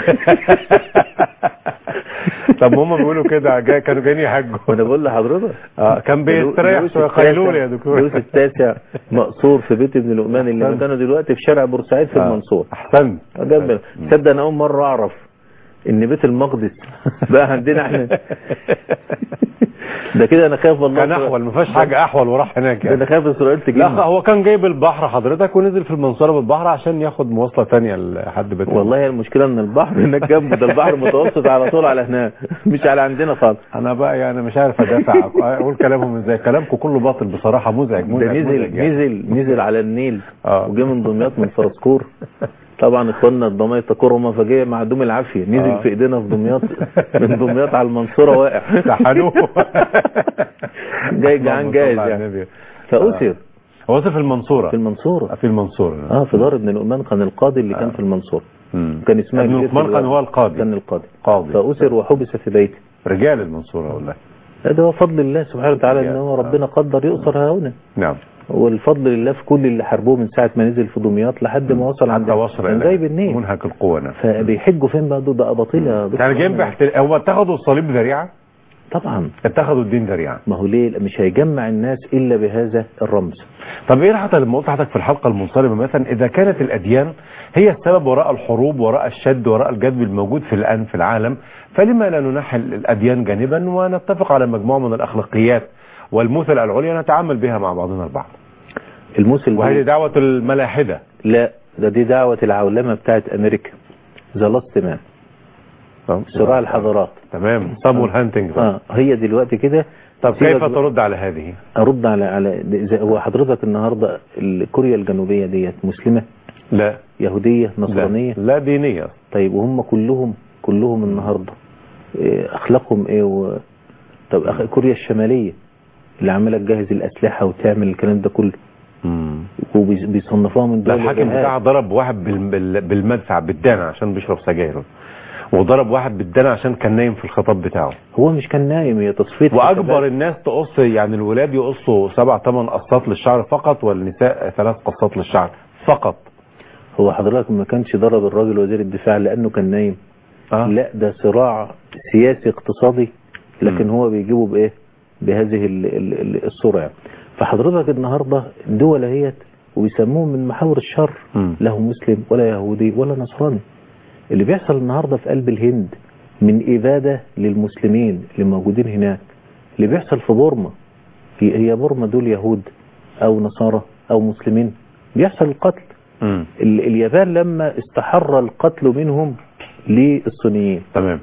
طب ما هم بيقولوا كده جاي كانوا جايين يحجوا وانا بقول لحضرتك اه كان بيستريح لويس شويه التاسع- قيلوله يا دكتور لويس التاسع مقصور في بيت ابن لقمان اللي أحسنت. مكانه دلوقتي في شارع بورسعيد في آه، المنصورة احسنت جنب تصدق انا اول مره اعرف ان بيت المقدس بقى عندنا احنا ده كده انا خايف والله كان احول ما فيهاش حاجه احول وراح هناك ده انا يعني خايف اسرائيل لا تجيبنا هو كان جايب البحر حضرتك ونزل في المنصوره بالبحر عشان ياخد مواصله ثانيه لحد بيت والله المشكله ان البحر هناك جنبه ده البحر المتوسط على طول على هناك مش على عندنا خالص انا بقى يعني مش عارف ادافع اقول كلامهم ازاي كلامكم كله باطل بصراحه مزعج ده مزعج نزل مزعج يعني. نزل نزل على النيل آه. وجه من دمياط من فرسكور طبعا اخواننا الضمايطه كرمه فجاء معدوم العافيه نزل آه. في ايدينا في دمياط من دمياط على المنصوره واقع سحنوه جاي جعان اللهم جاهز صل على يعني النبي. فاسر هو في المنصوره في المنصوره في المنصوره اه في دار ابن لقمان كان القاضي اللي كان في المنصوره مم. كان اسمها ابن الجيش لقمان كان الواحد. هو القاضي كان القاضي قاضي فاسر وحبس في بيته رجال المنصوره والله هذا هو فضل الله سبحانه وتعالى ان رجال. هو ربنا قدر يؤسر هنا نعم والفضل لله في كل اللي حاربوه من ساعه ما نزل في دمياط لحد ما وصل عند حتى وصل كان إلى جاي بالنيل منهك القوه نعم فبيحجوا فين بقى دول ده اباطيل يا دكتور يعني جايين محمد. بيحت... هو اتخذوا الصليب ذريعه طبعا اتخذوا الدين ذريعه ما هو ليه مش هيجمع الناس الا بهذا الرمز طب ايه حتى لما قلت لحضرتك في الحلقه المنصرمه مثلا اذا كانت الاديان هي السبب وراء الحروب وراء الشد وراء الجذب الموجود في الان في العالم فلما لا ننحي الاديان جانبا ونتفق على مجموعه من الاخلاقيات والمثل العليا نتعامل بها مع بعضنا البعض الموسم وهذه دي دعوه الملاحده لا ده دي دعوه العولمه بتاعت امريكا ذا لاست مان صراع الحضارات تمام صامويل هانتنج اه هي دلوقتي كده طب سيبك كيف بقى- ترد على هذه ارد على على زي- هو حضرتك النهارده كوريا الجنوبيه ديت مسلمه لا يهوديه لا, نصرانيه لا دينيه طيب وهم كلهم كلهم النهارده إيه اخلاقهم ايه و... طب أخ... كوريا الشماليه اللي عماله تجهز الاسلحه وتعمل الكلام ده كله مم. وبيصنفوها من ده دول الحاكم الإرهاب. بتاعها ضرب واحد بال- بال- بالمدفع بالدانة عشان بيشرب سجاير وضرب واحد بالدانة عشان كان نايم في الخطاب بتاعه هو مش كان نايم هي تصفيه واكبر حسابات. الناس تقص يعني الولاد يقصوا سبع ثمان قصات للشعر فقط والنساء ثلاث قصات للشعر فقط هو حضرتك ما كانش ضرب الراجل وزير الدفاع لانه كان نايم آه. لا ده صراع سياسي اقتصادي لكن مم. هو بيجيبه بايه بهذه ال- ال- ال- الصورة يعني. فحضرتك النهاردة الدول اهيت وبيسموهم من محاور الشر مم. لا هو مسلم ولا يهودي ولا نصراني اللي بيحصل النهاردة في قلب الهند من إبادة للمسلمين اللي موجودين هناك اللي بيحصل في بورما في هي بورما دول يهود أو نصارى أو مسلمين بيحصل القتل مم. ال- اليابان لما استحر القتل منهم للصينيين تمام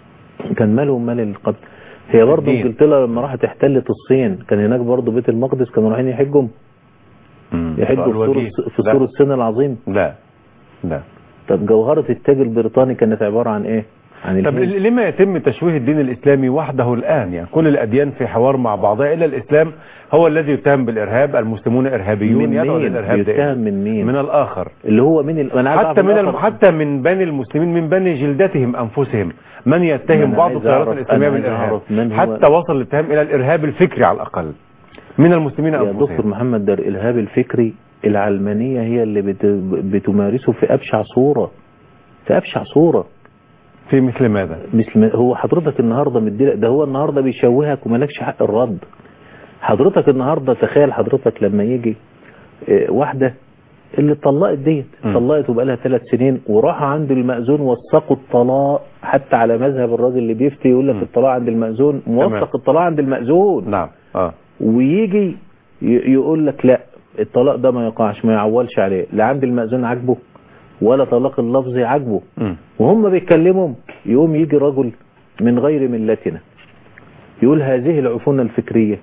كان مالهم مال القتل هي برضه الدين. انجلترا لما راحت احتلت الصين كان هناك برضه بيت المقدس كانوا رايحين يحجوا مم. يحجوا في سور الوجيه. في لا. سور الصين العظيم لا لا طب جوهرة التاج البريطاني كانت عبارة عن ايه؟ عن طب الهند. لما يتم تشويه الدين الإسلامي وحده الآن يعني كل الأديان في حوار مع بعضها إلا الإسلام هو الذي يتهم بالإرهاب المسلمون إرهابيون من يدعو مين؟ للإرهاب بيتهم دائما من مين؟ من الآخر اللي هو من ال... أنا عايز حتى أعرف من الآخر. الم... حتى من بني المسلمين من بني جلدتهم أنفسهم من ما يتهم أنا بعض عايز التيارات أعرف- الإسلامية أنا عايز بالإرهاب أعرف من هو- حتى وصل الاتهام إلى الإرهاب الفكري على الأقل من المسلمين يا دكتور أنفسهم محمد ده الإرهاب الفكري العلمانية هي اللي بت... بتمارسه في أبشع صورة في أبشع صورة في مثل ماذا مثل ما- هو حضرتك النهارده مديلك ده هو النهارده بيشوهك ومالكش حق الرد حضرتك النهارده تخيل حضرتك لما يجي آه، واحده اللي اتطلقت ديت م. اتطلقت وبقى لها ثلاث سنين وراحوا عند المأذون وثقوا الطلاق حتى على مذهب الراجل اللي بيفتي يقول لك م. الطلاق عند المأذون تمام. موثق الطلاق عند المأذون نعم اه ويجي ي- يقول لك لا الطلاق ده ما يقعش ما يعولش عليه لا عند المأذون عاجبه ولا طلاق اللفظي عاجبه مم. وهم بيتكلموا يقوم يجي رجل من غير ملتنا يقول هذه العفونة الفكرية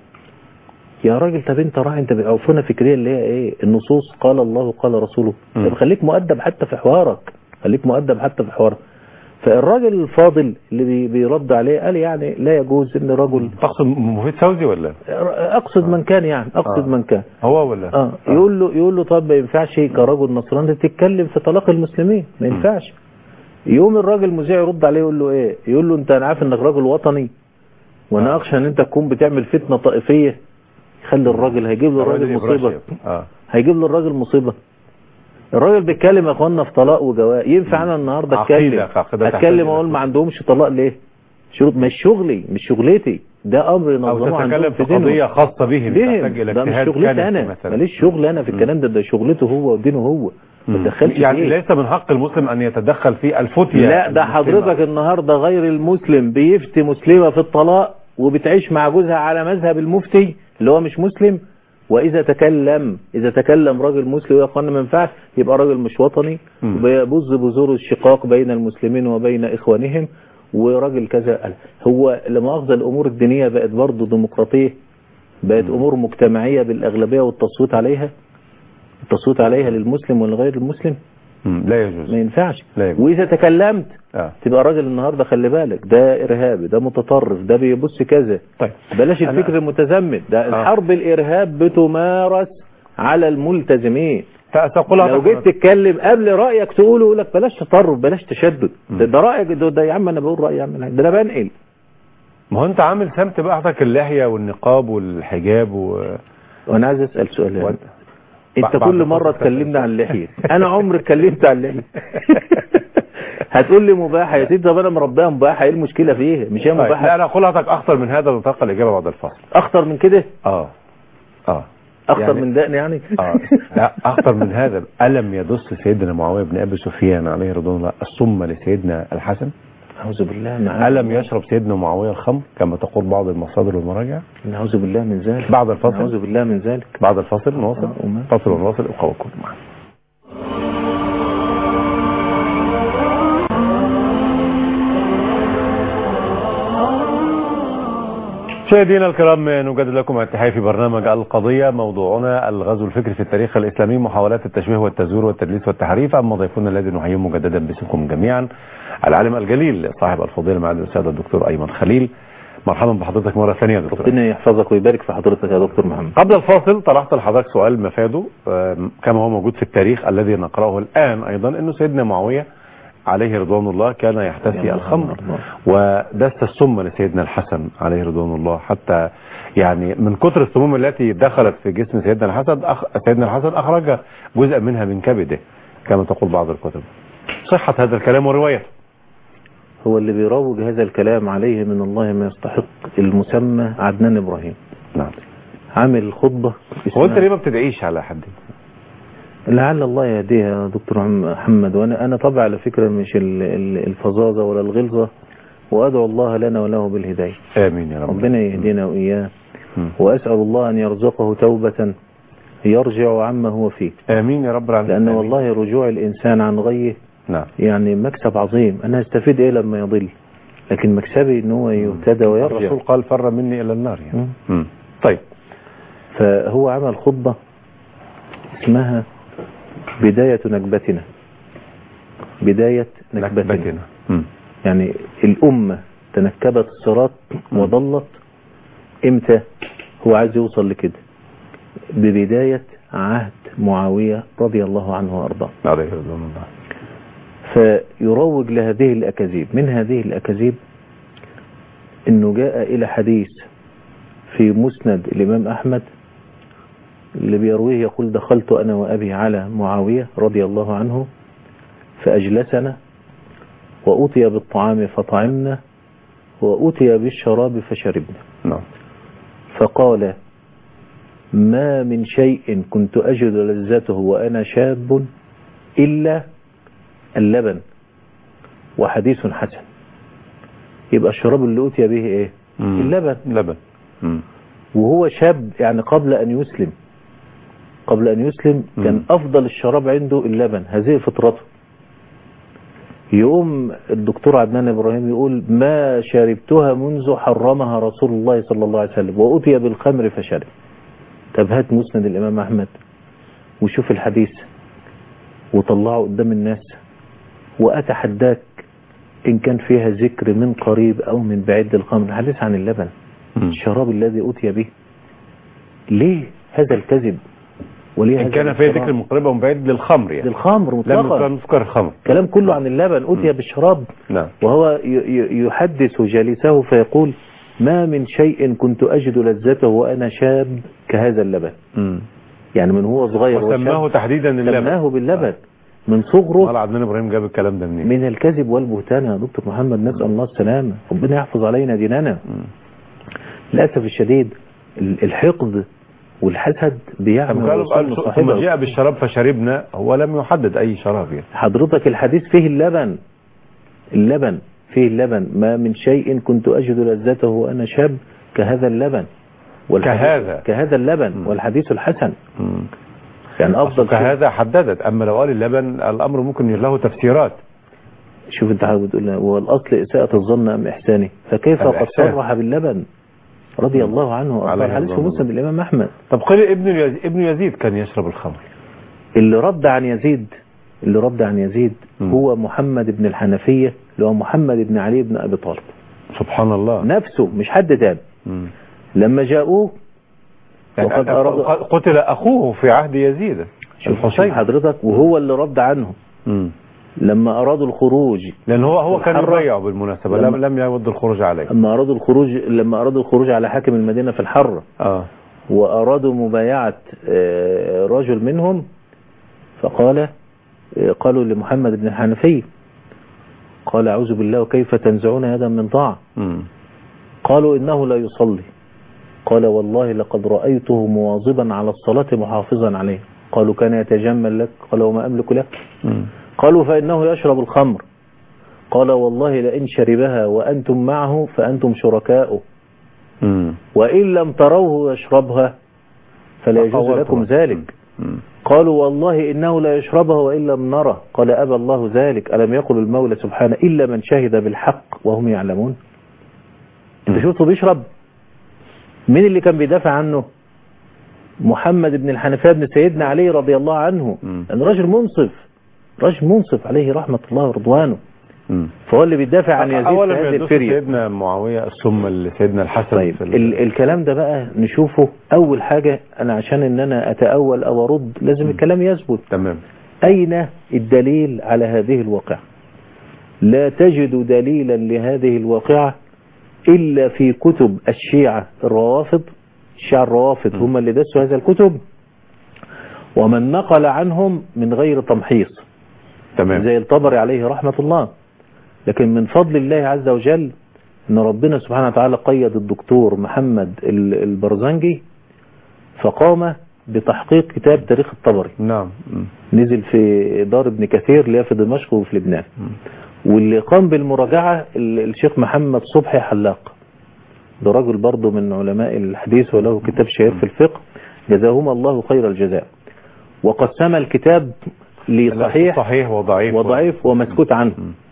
يا راجل طب انت راعي انت عفونة فكرية اللي هي ايه النصوص قال الله قال رسوله مم. طب خليك مؤدب حتى في حوارك خليك مؤدب حتى في حوارك فالراجل الفاضل اللي بي- بيرد عليه قال يعني لا يجوز ان رجل تقصد مفيد فوزي ولا اقصد من كان يعني اقصد آه. من كان هو ولا اه يقول له يقول له طب ما ينفعش كرجل نصراني تتكلم في طلاق المسلمين ما ينفعش يقوم الراجل المذيع يرد عليه يقول له ايه يقول له انت انا عارف انك راجل وطني وانا آه. اخشى ان انت تكون بتعمل فتنه طائفيه يخلي الراجل هيجيب له الراجل الراجل مصيبه إبراشيم. اه هيجيب له الراجل مصيبه الراجل بيتكلم يا اخوانا في طلاق وجواز ينفع انا النهارده عقيدة، اتكلم عقيدة تحتاج اتكلم إلى اقول ما كتب. عندهمش طلاق ليه شروط مش شغلي مش شغلتي ده امر او ينظمه عندهم تتكلم في دينهم. قضيه خاصه بهم بهم تحتاج الى ده مش اجتهاد شغلتي كامل انا مثلا ماليش شغل انا في الكلام ده ده شغلته هو ودينه هو ما مم. تدخلش يعني فيه. ليس من حق المسلم ان يتدخل في الفتية لا ده المسلمة. حضرتك النهارده غير المسلم بيفتي مسلمه في الطلاق وبتعيش مع جوزها على مذهب المفتي اللي هو مش مسلم واذا تكلم اذا تكلم راجل مسلم يا اخوانا ما ينفعش يبقى راجل مش وطني مم. وبيبظ بذور الشقاق بين المسلمين وبين اخوانهم وراجل كذا هو لمؤاخذه الامور الدينيه بقت برضه ديمقراطيه بقت امور مجتمعيه بالاغلبيه والتصويت عليها التصويت عليها للمسلم ولغير المسلم مم. لا يجوز ما ينفعش لا يجوز واذا تكلمت آه. تبقى راجل النهارده خلي بالك ده ارهابي ده متطرف ده بيبص كذا طيب بلاش أنا- الفكر المتزمت ده آه. الحرب الارهاب بتمارس على الملتزمين سأقول لو جيت تتكلم قبل رايك تقوله يقول لك بلاش تطرف بلاش تشدد ده, ده رايك ده, ده يا عم انا بقول رايي يا عم ده انا بنقل ما هو انت عامل سمت بقى حضرتك اللحيه والنقاب والحجاب و... وانا عايز اسال سؤال يعني. وانت انت بعد كل مره الفصل اتكلمنا عن اللحيه انا عمري اتكلمت عن اللحيه هتقول لي مباحه يا سيدي طب انا مربيها مباحه ايه المشكله فيها مش هي طيب. لا مباحه لا قول حضرتك اخطر من هذا وتلقى الاجابه بعد الفصل اخطر من كده اه اه اخطر يعني- من دقن يعني اه لا اخطر من هذا الم يدس سيدنا معاويه بن ابي سفيان عليه رضوان الله السم لسيدنا الحسن اعوذ بالله معاذ الم يشرب سيدنا معاويه الخمر كما تقول بعض المصادر والمراجع نعوذ بالله من ذلك بعد الفصل نعوذ بالله من ذلك بعد الفصل نواصل آه، وما- فصل ونواصل ابقوا وكونوا معنا مشاهدينا الكرام نجدد لكم التحية في برنامج القضية موضوعنا الغزو الفكري في التاريخ الإسلامي محاولات التشويه والتزوير والتدليس والتحريف أما ضيفنا الذي نحييه مجددا باسمكم جميعا العالم الجليل صاحب الفضيله معالي الاستاذ الدكتور ايمن خليل مرحبا بحضرتك مره ثانيه يا دكتور ربنا يحفظك ويبارك في حضرتك يا دكتور محمد قبل الفاصل طرحت لحضرتك سؤال مفاده آم، كما هو موجود في التاريخ الذي نقراه الآن أيضا أنه سيدنا معاوية عليه رضوان الله كان يحتسي الخمر ودس السم لسيدنا الحسن عليه رضوان الله حتى يعني من كثر السموم التي دخلت في جسم سيدنا الحسن أخ... سيدنا الحسن أخرج جزءا منها من كبده كما تقول بعض الكتب صحة هذا الكلام وروايته هو اللي بيروج هذا الكلام عليه من الله ما يستحق المسمى عدنان إبراهيم نعم عامل خطبة هو انت اسمها- ليه ما بتدعيش على حد لعل الله يهديها يا دكتور محمد وانا انا طبعا على فكره مش ال- ال- الفظاظه ولا الغلظه وادعو الله لنا وله بالهدايه آمين يا رب ربنا يهدينا واياه مم. واسال الله ان يرزقه توبه يرجع عما هو فيه آمين يا رب العالمين لان آمين. والله رجوع الانسان عن غيه نعم يعني مكسب عظيم انا هستفيد ايه لما يضل لكن مكسبي ان هو يهتدى ويرجع الرسول قال فر مني إلى النار يعني مم. مم. طيب فهو عمل خطبه اسمها بدايه نكبتنا بدايه نكبتنا نكبتنا مم. يعني الأمة تنكبت الصراط وضلت امتى هو عايز يوصل لكده ببداية عهد معاوية رضي الله عنه وأرضاه عليه رضوان الله فيروج لهذه الأكاذيب من هذه الأكاذيب أنه جاء إلى حديث في مسند الإمام أحمد اللي بيرويه يقول دخلت أنا وأبي على معاوية رضي الله عنه فأجلسنا وأتي بالطعام فطعمنا وأتي بالشراب فشربنا نعم فقال ما من شيء كنت أجد لذته وأنا شاب إلا اللبن وحديث حسن يبقى الشراب اللي أتي به إيه مم. اللبن لبن مم. وهو شاب يعني قبل أن يسلم قبل أن يسلم كان مم. أفضل الشراب عنده اللبن هذه فطرته يقوم الدكتور عدنان إبراهيم يقول ما شربتها منذ حرمها رسول الله صلى الله عليه وسلم وأتي بالخمر فشرب طب هات مسند الإمام أحمد وشوف الحديث وطلعه قدام الناس وأتحداك إن كان فيها ذكر من قريب أو من بعيد الخمر حديث عن اللبن مم. الشراب الذي أتي به ليه هذا الكذب وليه إن هذا كان فيه الافتراء؟ ذكر مقربة من بعيد للخمر يعني للخمر لم مطلقا يذكر نذكر الخمر كلام كله عن اللبن أتي بالشراب نعم وهو ي- ي- يحدث جالسه فيقول ما من شيء كنت أجد لذته وأنا شاب كهذا اللبن مم. يعني من هو صغير وسماه وشاب تحديدا اللبن سماه باللبن من قال صغره عدنان ابراهيم جاب الكلام ده منين من الكذب والبهتان يا دكتور محمد نسأل الله السلامة ربنا يحفظ علينا ديننا مم. للأسف الشديد ال- الحقد والحسد طب بيعمل قالوا وصول قال ثم صاحبه جاء بالشراب فشربنا هو لم يحدد اي شراب يعني حضرتك الحديث فيه اللبن اللبن فيه اللبن ما من شيء كنت أجد لذته وأنا شاب كهذا اللبن والحديث- كهذا. كهذا اللبن مم. والحديث الحسن مم. يعني أفضل شيء- كهذا حددت اما لو قال اللبن الامر ممكن له تفسيرات شوف انت حضرتك بتقول والأصل إساءة الظن أم إحسانه فكيف قد الإحسان. صرح باللبن رضي الله عنه وأرضاه عليه الحديث في رضوان مسند الإمام أحمد طب قيل ابن يزيد ابن يزيد كان يشرب الخمر اللي رد عن يزيد اللي رد عن يزيد مم. هو محمد بن الحنفية اللي هو محمد بن علي بن أبي طالب سبحان الله نفسه مش حد تاني مم. لما جاءوه يعني وقد أراد قتل اخوه في عهد يزيد شوف شوف الحسين حضرتك وهو اللي رد عنه مم. لما أرادوا الخروج لان هو هو كان الحرة. يبيعه بالمناسبه لما- لم لم يود الخروج عليه لما أرادوا الخروج لما أرادوا الخروج على حاكم المدينة في الحرة اه وأرادوا مبايعة آه، رجل منهم فقال آه، قالوا لمحمد بن الحنفي قال أعوذ بالله وكيف تنزعون يدا من طاعة مم. قالوا إنه لا يصلي قال والله لقد رأيته مواظبا على الصلاة محافظا عليه قالوا كان يتجمل لك قال وما أملك لك مم. قالوا فإنه يشرب الخمر قال والله لئن شربها وأنتم معه فأنتم شركاؤه مم. وإن لم تروه يشربها فلا يجوز فقوتها. لكم ذلك مم. قالوا والله إنه لا يشربها وإن لم نره قال أبى الله ذلك ألم يقل المولى سبحانه إلا من شهد بالحق وهم يعلمون انت شفته بيشرب مين اللي كان بيدافع عنه محمد بن الحنفية بن سيدنا علي رضي الله عنه مم. أن رجل منصف رجل منصف عليه رحمة الله ورضوانه مم. فهو اللي بيدافع عن يزيد في اولا هذه بيدوس الفرية سيدنا معاويه ثم سيدنا الحسن طيب في ال- ال الكلام ده بقى نشوفه اول حاجة انا عشان ان انا اتأول او ارد لازم الكلام يثبت تمام اين الدليل على هذه الواقعة لا تجد دليلا لهذه الواقعة الا في كتب الشيعة الروافض الشيعة الروافض هم اللي دسوا هذا الكتب ومن نقل عنهم من غير تمحيص تمام زي الطبري عليه رحمة الله لكن من فضل الله عز وجل ان ربنا سبحانه وتعالى قيد الدكتور محمد ال- البرزنجي فقام بتحقيق كتاب تاريخ الطبري نعم مم. نزل في دار ابن كثير اللي هي في دمشق وفي لبنان واللي قام بالمراجعة ال- الشيخ محمد صبحي حلاق ده راجل برضه من علماء الحديث وله كتاب شهير في الفقه جزاهما الله خير الجزاء وقسم الكتاب لصحيح صحيح وضعيف وضعيف ومسكوت عنه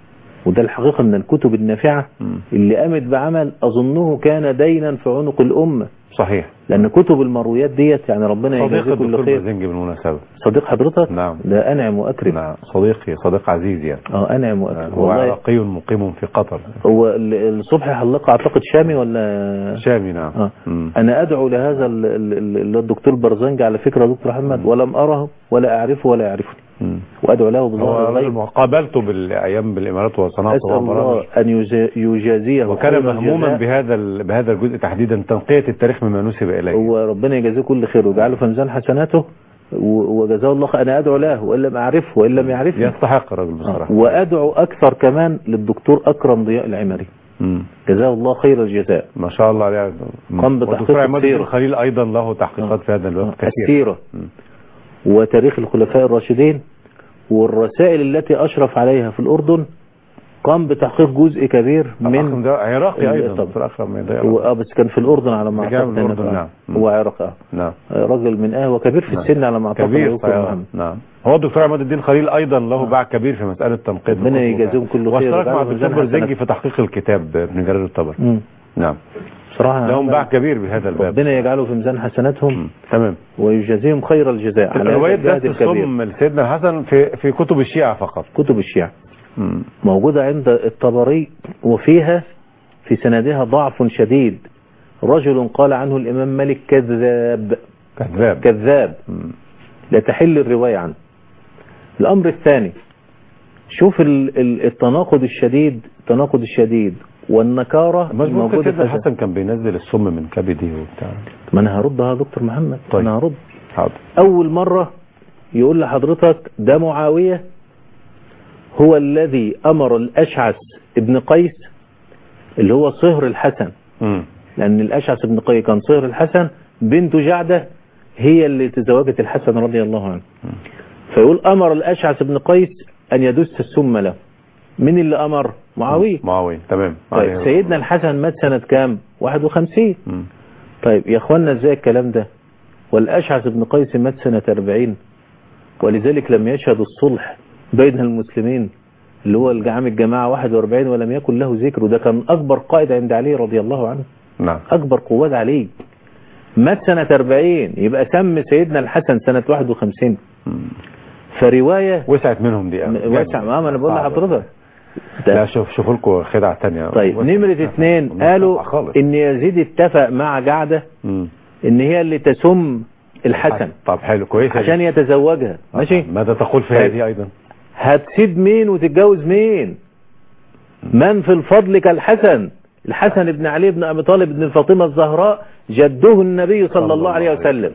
وده الحقيقة من الكتب النافعة مم. اللي قامت بعمل أظنه كان دينا في عنق الأمة صحيح لأن كتب المرويات ديت يعني ربنا صديق يجازيه كل الدكتور خير بازنجي بالمناسبة صديق حضرتك نعم. ده أنعم وأكرم نعم صديقي صديق عزيز يعني اه أنعم وأكرم هو والله عراقي مقيم في قطر هو ال- الصبح حلقة أعتقد شامي ولا شامي نعم آه. مم. أنا أدعو لهذا ال- ال- ال- اللي هو الدكتور برزنج على فكرة دكتور محمد ولم أره ولا أعرفه ولا يعرفني مم. وأدعو له هو بظهر الغيب رجل قابلته بالايام بالامارات وصنعته أسأل الله أن يجا- يجازيه وكان خير مهموما الجزاء. بهذا ال- بهذا الجزء تحديدا تنقية التاريخ مما نسب اليه هو ربنا يجازيه كل خير ويجعله في ميزان حسناته و- وجزاه الله خير. انا ادعو له وان لم اعرفه وان لم يعرفني يستحق الرجل بصراحة وادعو اكثر كمان للدكتور اكرم ضياء العمري مم. جزاه الله خير الجزاء ما شاء الله عليه قام بتحقيق والدكتور عماد السيرة. الخليل ايضا له تحقيقات في هذا الوقت كثير السيره مم. وتاريخ الخلفاء الراشدين والرسائل التي اشرف عليها في الاردن قام بتحقيق جزء كبير من من ده عراقي ال- ايضا طب. دكتور اكرم يضيع هو آه بس كان في الاردن على ما رجع اعتقد من الأردن، هنا. نعم. هو عراقي آه. نعم راجل من اه وكبير في نعم. السن على ما اعتقد كبير دكتور طيب. محمد. نعم هو الدكتور عماد الدين خليل ايضا له باع كبير في مساله تنقيد ربنا الكتب. يجازيهم كل خير واشترك مع ويجعله الدكتور ميزان برزنجي حسنات. في تحقيق الكتاب ابن جرير الطبري مم. نعم بصراحة لهم باع عمل- كبير بهذا الباب ربنا يجعله في ميزان حسناتهم مم. تمام ويجازيهم خير الجزاء على هذا روايه الجهد دست الكبير الصم لسيدنا الحسن في في كتب الشيعه فقط كتب الشيعة مم. موجودة عند الطبري وفيها في سندها ضعف شديد رجل قال عنه الإمام مالك كذاب كذاب كذاب مم. لا تحل الرواية عنه الأمر الثاني شوف ال- ال- التناقض الشديد التناقض الشديد والنكارة مش ممكن الموجودة سيدنا في هذا. الحسن كان بينزل السم من كبده وبتاع ما أنا هردها يا دكتور محمد طيب. أنا هرد حاضر أول مرة يقول لحضرتك ده معاوية هو الذي أمر الأشعث ابن قيس اللي هو صهر الحسن مم. لأن الأشعث ابن قيس كان صهر الحسن بنت جعدة هي اللي تزوجت الحسن رضي الله عنه فيقول أمر الأشعث ابن قيس أن يدس السم له من اللي أمر معاوية معاويه تمام طيب عليه. سيدنا الحسن مات سنة كام 51 مم. طيب يا اخوانا ازاي الكلام ده والاشعث بن قيس مات سنة 40 ولذلك لم يشهد الصلح بين المسلمين اللي هو الجعام الجماعة 41 ولم يكن له ذكر وده كان اكبر قائد عند علي رضي الله عنه نعم اكبر قوات علي مات سنة 40 يبقى تم سيدنا الحسن سنة 51 مم. فرواية وسعت منهم دي م- واسع ما انا بقول صعب. لحضرتك لا شوف شوفوا لكم خدعة تانية طيب وسعت. نمرة اثنين مش قالوا نافعة خالص. ان يزيد اتفق مع جعدة مم. ان هي اللي تسم الحسن طب حلو كويس عشان يتزوجها ماشي ماذا تقول في طيب. هذه ايضا هتسيب مين وتتجوز مين من في الفضل كالحسن الحسن بن علي بن ابي طالب بن فاطمه الزهراء جده النبي صلى الله عليه وسلم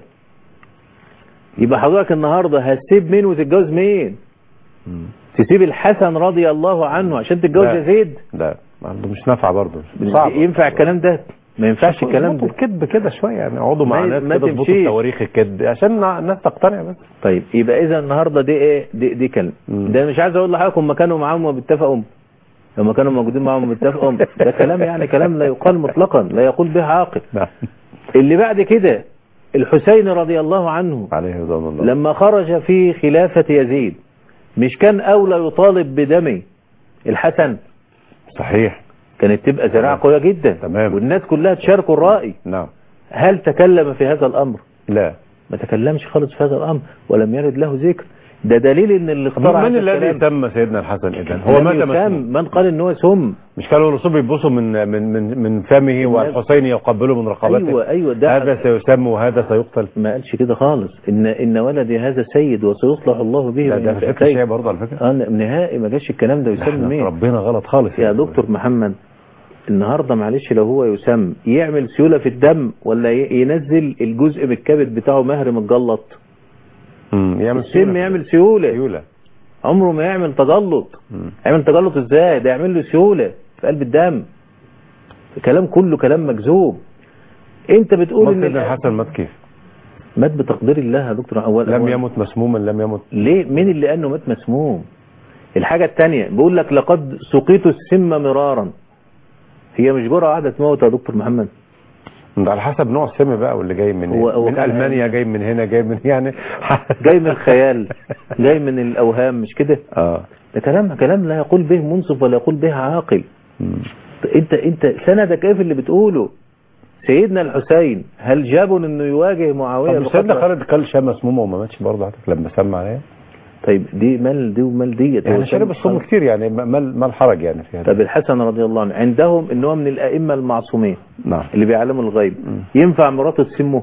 يبقى حضرتك النهارده هتسيب مين وتتجوز مين مم. تسيب الحسن رضي الله عنه عشان تتجوز لا. يزيد لا برضه مش نافعة برضه صعب ينفع الكلام ده ما ينفعش الكلام ده كذب كده شوية يعني اقعدوا مع ما- ناس ما كده اظبطوا تمشيش. تواريخ الكذب عشان الناس تقتنع بس طيب يبقى اذا النهارده دي ايه دي, دي كلمه مم. ده مش عايز اقول لحضرتك هم كانوا معاهم وبيتفقوا لما كانوا موجودين معاهم وبيتفقوا ده كلام يعني كلام لا يقال مطلقا لا يقول به عاقل نعم اللي بعد كده الحسين رضي الله عنه عليه رضوان الله لما خرج في خلافة يزيد مش كان أولى يطالب بدم الحسن صحيح كانت تبقى ذراعة قوية جدا تمام. والناس كلها تشاركوا الرأي نعم هل تكلم في هذا الأمر لا ما تكلمش خالص في هذا الأمر ولم يرد له ذكر ده دليل ان اللي اخترع من هذا الذي الكلام سمى سيدنا الحسن اذا هو لم مات يسام. مسموم من قال ان هو سم مش كانوا الرسول بيبصوا من من من من فمه والحسين يقبله من رقبته ايوه ايوه ده هذا سيسمى وهذا سيقتل ما قالش كده خالص ان ان ولدي هذا سيد وسيصلح الله به ده, بين ده في فكر فئتين. الشيعي برضه على فكره اه نهائي ما جاش الكلام ده يسمى احنا مين ربنا غلط خالص يا دكتور محمد النهارده معلش لو هو يسم يعمل سيوله في الدم ولا ي- ينزل الجزء من الكبد بتاعه مهر متجلط امم يعمل السم يعمل سيوله سيوله عمره ما يعمل تجلط مم. يعمل تجلط ازاي ده يعمل له سيوله في قلب الدم الكلام كله كلام مكذوب انت بتقول ما ان سيدنا الآن- الحسن مات كيف مات بتقدير الله يا دكتور اول لم أول- يمت مسموما لم يمت ليه مين اللي قال انه مات مسموم الحاجة التانية بيقول لك لقد سقيت السم مرارا هي مش جرعة واحدة تموت يا دكتور محمد ده على حسب نوع السم بقى واللي جاي من هو- هو من كان- المانيا جاي من هنا جاي من يعني جاي من الخيال جاي من الاوهام مش كده اه ده كلام كلام لا يقول به منصف ولا يقول به عاقل مم. انت انت سندك ايه في اللي بتقوله سيدنا الحسين هل جابوا انه يواجه معاوية طب سيدنا بقدر- خالد كل شام مسمومه وما ماتش برضه حتى لما سمى عليها طيب دي مال دي ومال ديت هو يعني شرب كان- السم كتير يعني ما ما- ما الحرج يعني في هذا طب الحسن رضي الله عنه عندهم ان هو من الائمه المعصومين نعم اللي بيعلموا الغيب مم. ينفع مراته تسمه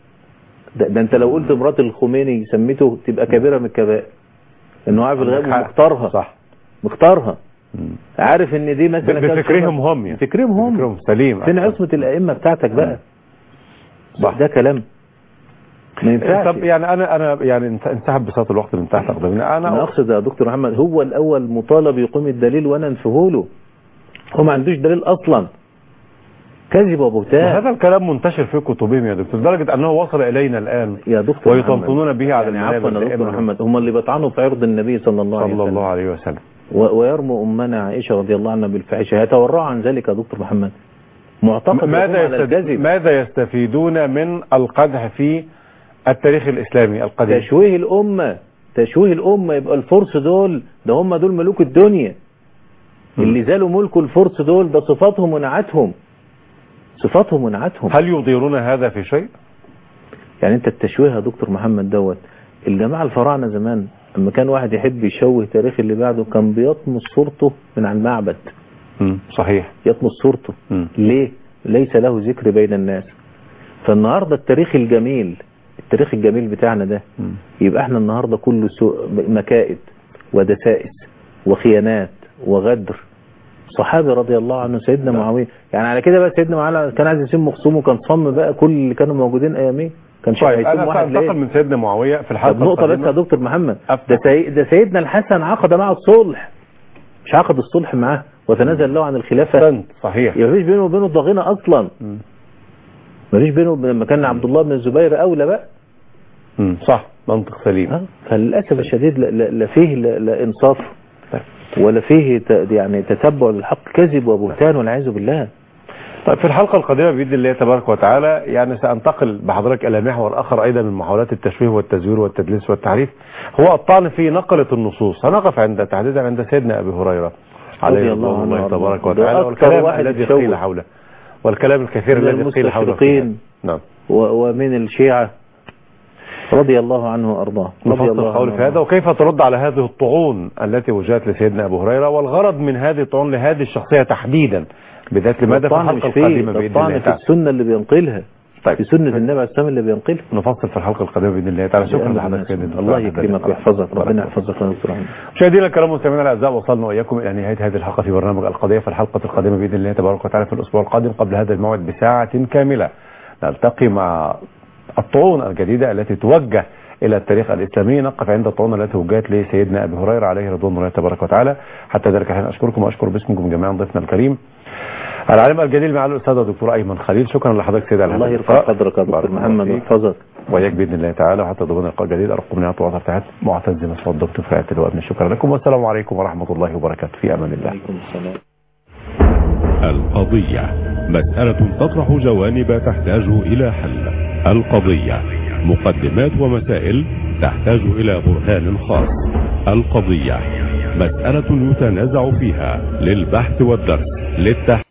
ده, ده انت لو قلت مرات الخميني سميته تبقى كبيره من الكبائر انه عارف الغيب عندك حق. ومختارها صح مختارها مم. عارف ان دي مثلا كانت بفكرهم شبه- هم يعني بفكرهم هم بفكرهم سليم فين عصمه الائمه بتاعتك بقى صح. ده كلام ما ينفعش طب يعني انا انا يعني انت- انسحب بساط الوقت من تحت اقدامنا انا انا اقصد يا دكتور محمد هو الاول مطالب يقيم الدليل وانا انفهوله هو ما عندوش دليل اصلا كذب وبهتان وهذا الكلام منتشر في كتبهم يا دكتور لدرجه انه وصل الينا الان يا دكتور ويطنطنون محمد. به على يعني عفوا المنابر يا دكتور دائما. محمد هم اللي بيطعنوا في عرض النبي صلى الله عليه صلى وسلم الله عليه وسلم و- ويرموا امنا عائشه رضي الله عنها بالفاحشه يتورعوا عن ذلك يا دكتور محمد معتقد لهم ماذا على يستف... الكذب ماذا يستفيدون من القدح في التاريخ الاسلامي القديم تشويه الامه تشويه الامه يبقى الفرس دول ده هم دول ملوك الدنيا م. اللي زالوا ملك الفرس دول ده صفاتهم ونعتهم صفاتهم ونعتهم هل يضيرون هذا في شيء يعني انت التشويه يا دكتور محمد دوت الجماعه الفراعنه زمان لما كان واحد يحب يشوه تاريخ اللي بعده كان بيطمس صورته من على المعبد مم. صحيح يطمس صورته مم. ليه ليس له ذكر بين الناس فالنهاردة التاريخ الجميل التاريخ الجميل بتاعنا ده مم. يبقى احنا النهاردة كله سوء مكائد ودسائس وخيانات وغدر صحابي رضي الله عنه سيدنا نعم. معاوية يعني على كده بقى سيدنا معاوية كان عايز يسم مخصومه كان صم بقى كل اللي كانوا موجودين اياميه كان شايف طيب هيسم انا واحد سأنتقل ليه من سيدنا معاوية في الحلقة طب نقطة بس القادمة. يا دكتور محمد أفتح. ده, سي... ده سيدنا الحسن عقد معه الصلح مش عقد الصلح معاه وتنازل له عن الخلافة أحسنت صحيح يبقى مفيش بينه وبينه ضغينة اصلا مم. مفيش بينه وبين لما كان عبد الله بن الزبير اولى بقى مم. صح منطق سليم ها؟ فللاسف الشديد لا, لا, لا فيه لا, لا انصاف طيب. ولا فيه ت- يعني تتبع للحق كذب وبهتان والعياذ بالله طيب في الحلقة القادمة بإذن الله تبارك وتعالى يعني سأنتقل بحضرتك إلى محور آخر أيضا من محاولات التشويه والتزوير والتدليس والتعريف هو الطعن في نقلة النصوص هنقف عند تحديدا عند سيدنا أبي هريرة عليه رضي الله رضوان عنه الله وأرضاه. تبارك ده وتعالى أكثر والكلام واحد الذي يتشوه. قيل حوله والكلام الكثير من الذي قيل حوله المستشرقين. نعم و- ومن الشيعة رضي الله عنه وارضاه رضي نفصل الله القول عنه في هذا وكيف ترد على هذه الطعون التي وجهت لسيدنا أبو هريرة والغرض من هذه الطعون لهذه الشخصية تحديدا بذات لماذا في الطعن الحلقة مش فيه القادمة ده بإذن الطعن الله في تعالى السنة اللي بينقلها طيب في سنة النبي عليه السلام اللي بينقلها نفصل في الحلقة القادمة بإذن الله تعالى شكرا لأن لحضرتك الناس- سيدنا الله الدكتور يكرمك أحمد. ويحفظك بارك ربنا الله. يحفظك يا دكتور أحمد. مشاهدينا الكرام مستمعينا الاعزاء وصلنا واياكم الى نهايه هذه الحلقه في برنامج القضيه في الحلقه القادمه باذن الله تبارك وتعالى في الاسبوع القادم قبل هذا الموعد بساعه كامله نلتقي مع الطعون الجديده التي توجه الى التاريخ الاسلامي نقف عند الطعون التي وجهت لسيدنا ابي هريره عليه رضوان الله تبارك وتعالى حتى ذلك الحين اشكركم واشكر باسمكم جميعا ضيفنا الكريم العالم الجليل مع الاستاذ الدكتور ايمن خليل شكرا لحضرتك سيدي على الله هذا يرفع اللقاء. قدرك يا بارك دكتور الله محمد فيك. ويحفظك وإياك بإذن الله تعالى وحتى ضمن لقاء جديد أرقم نعطي وعطى تحت معتز مسعود الدكتور في رعاية الوابن شكرا لكم والسلام عليكم ورحمة الله وبركاته في أمان الله عليكم السلام القضية مسألة تطرح جوانب تحتاج إلى حل القضية مقدمات ومسائل تحتاج إلى برهان خاص القضية مسألة يتنازع فيها للبحث والدرس للتحقيق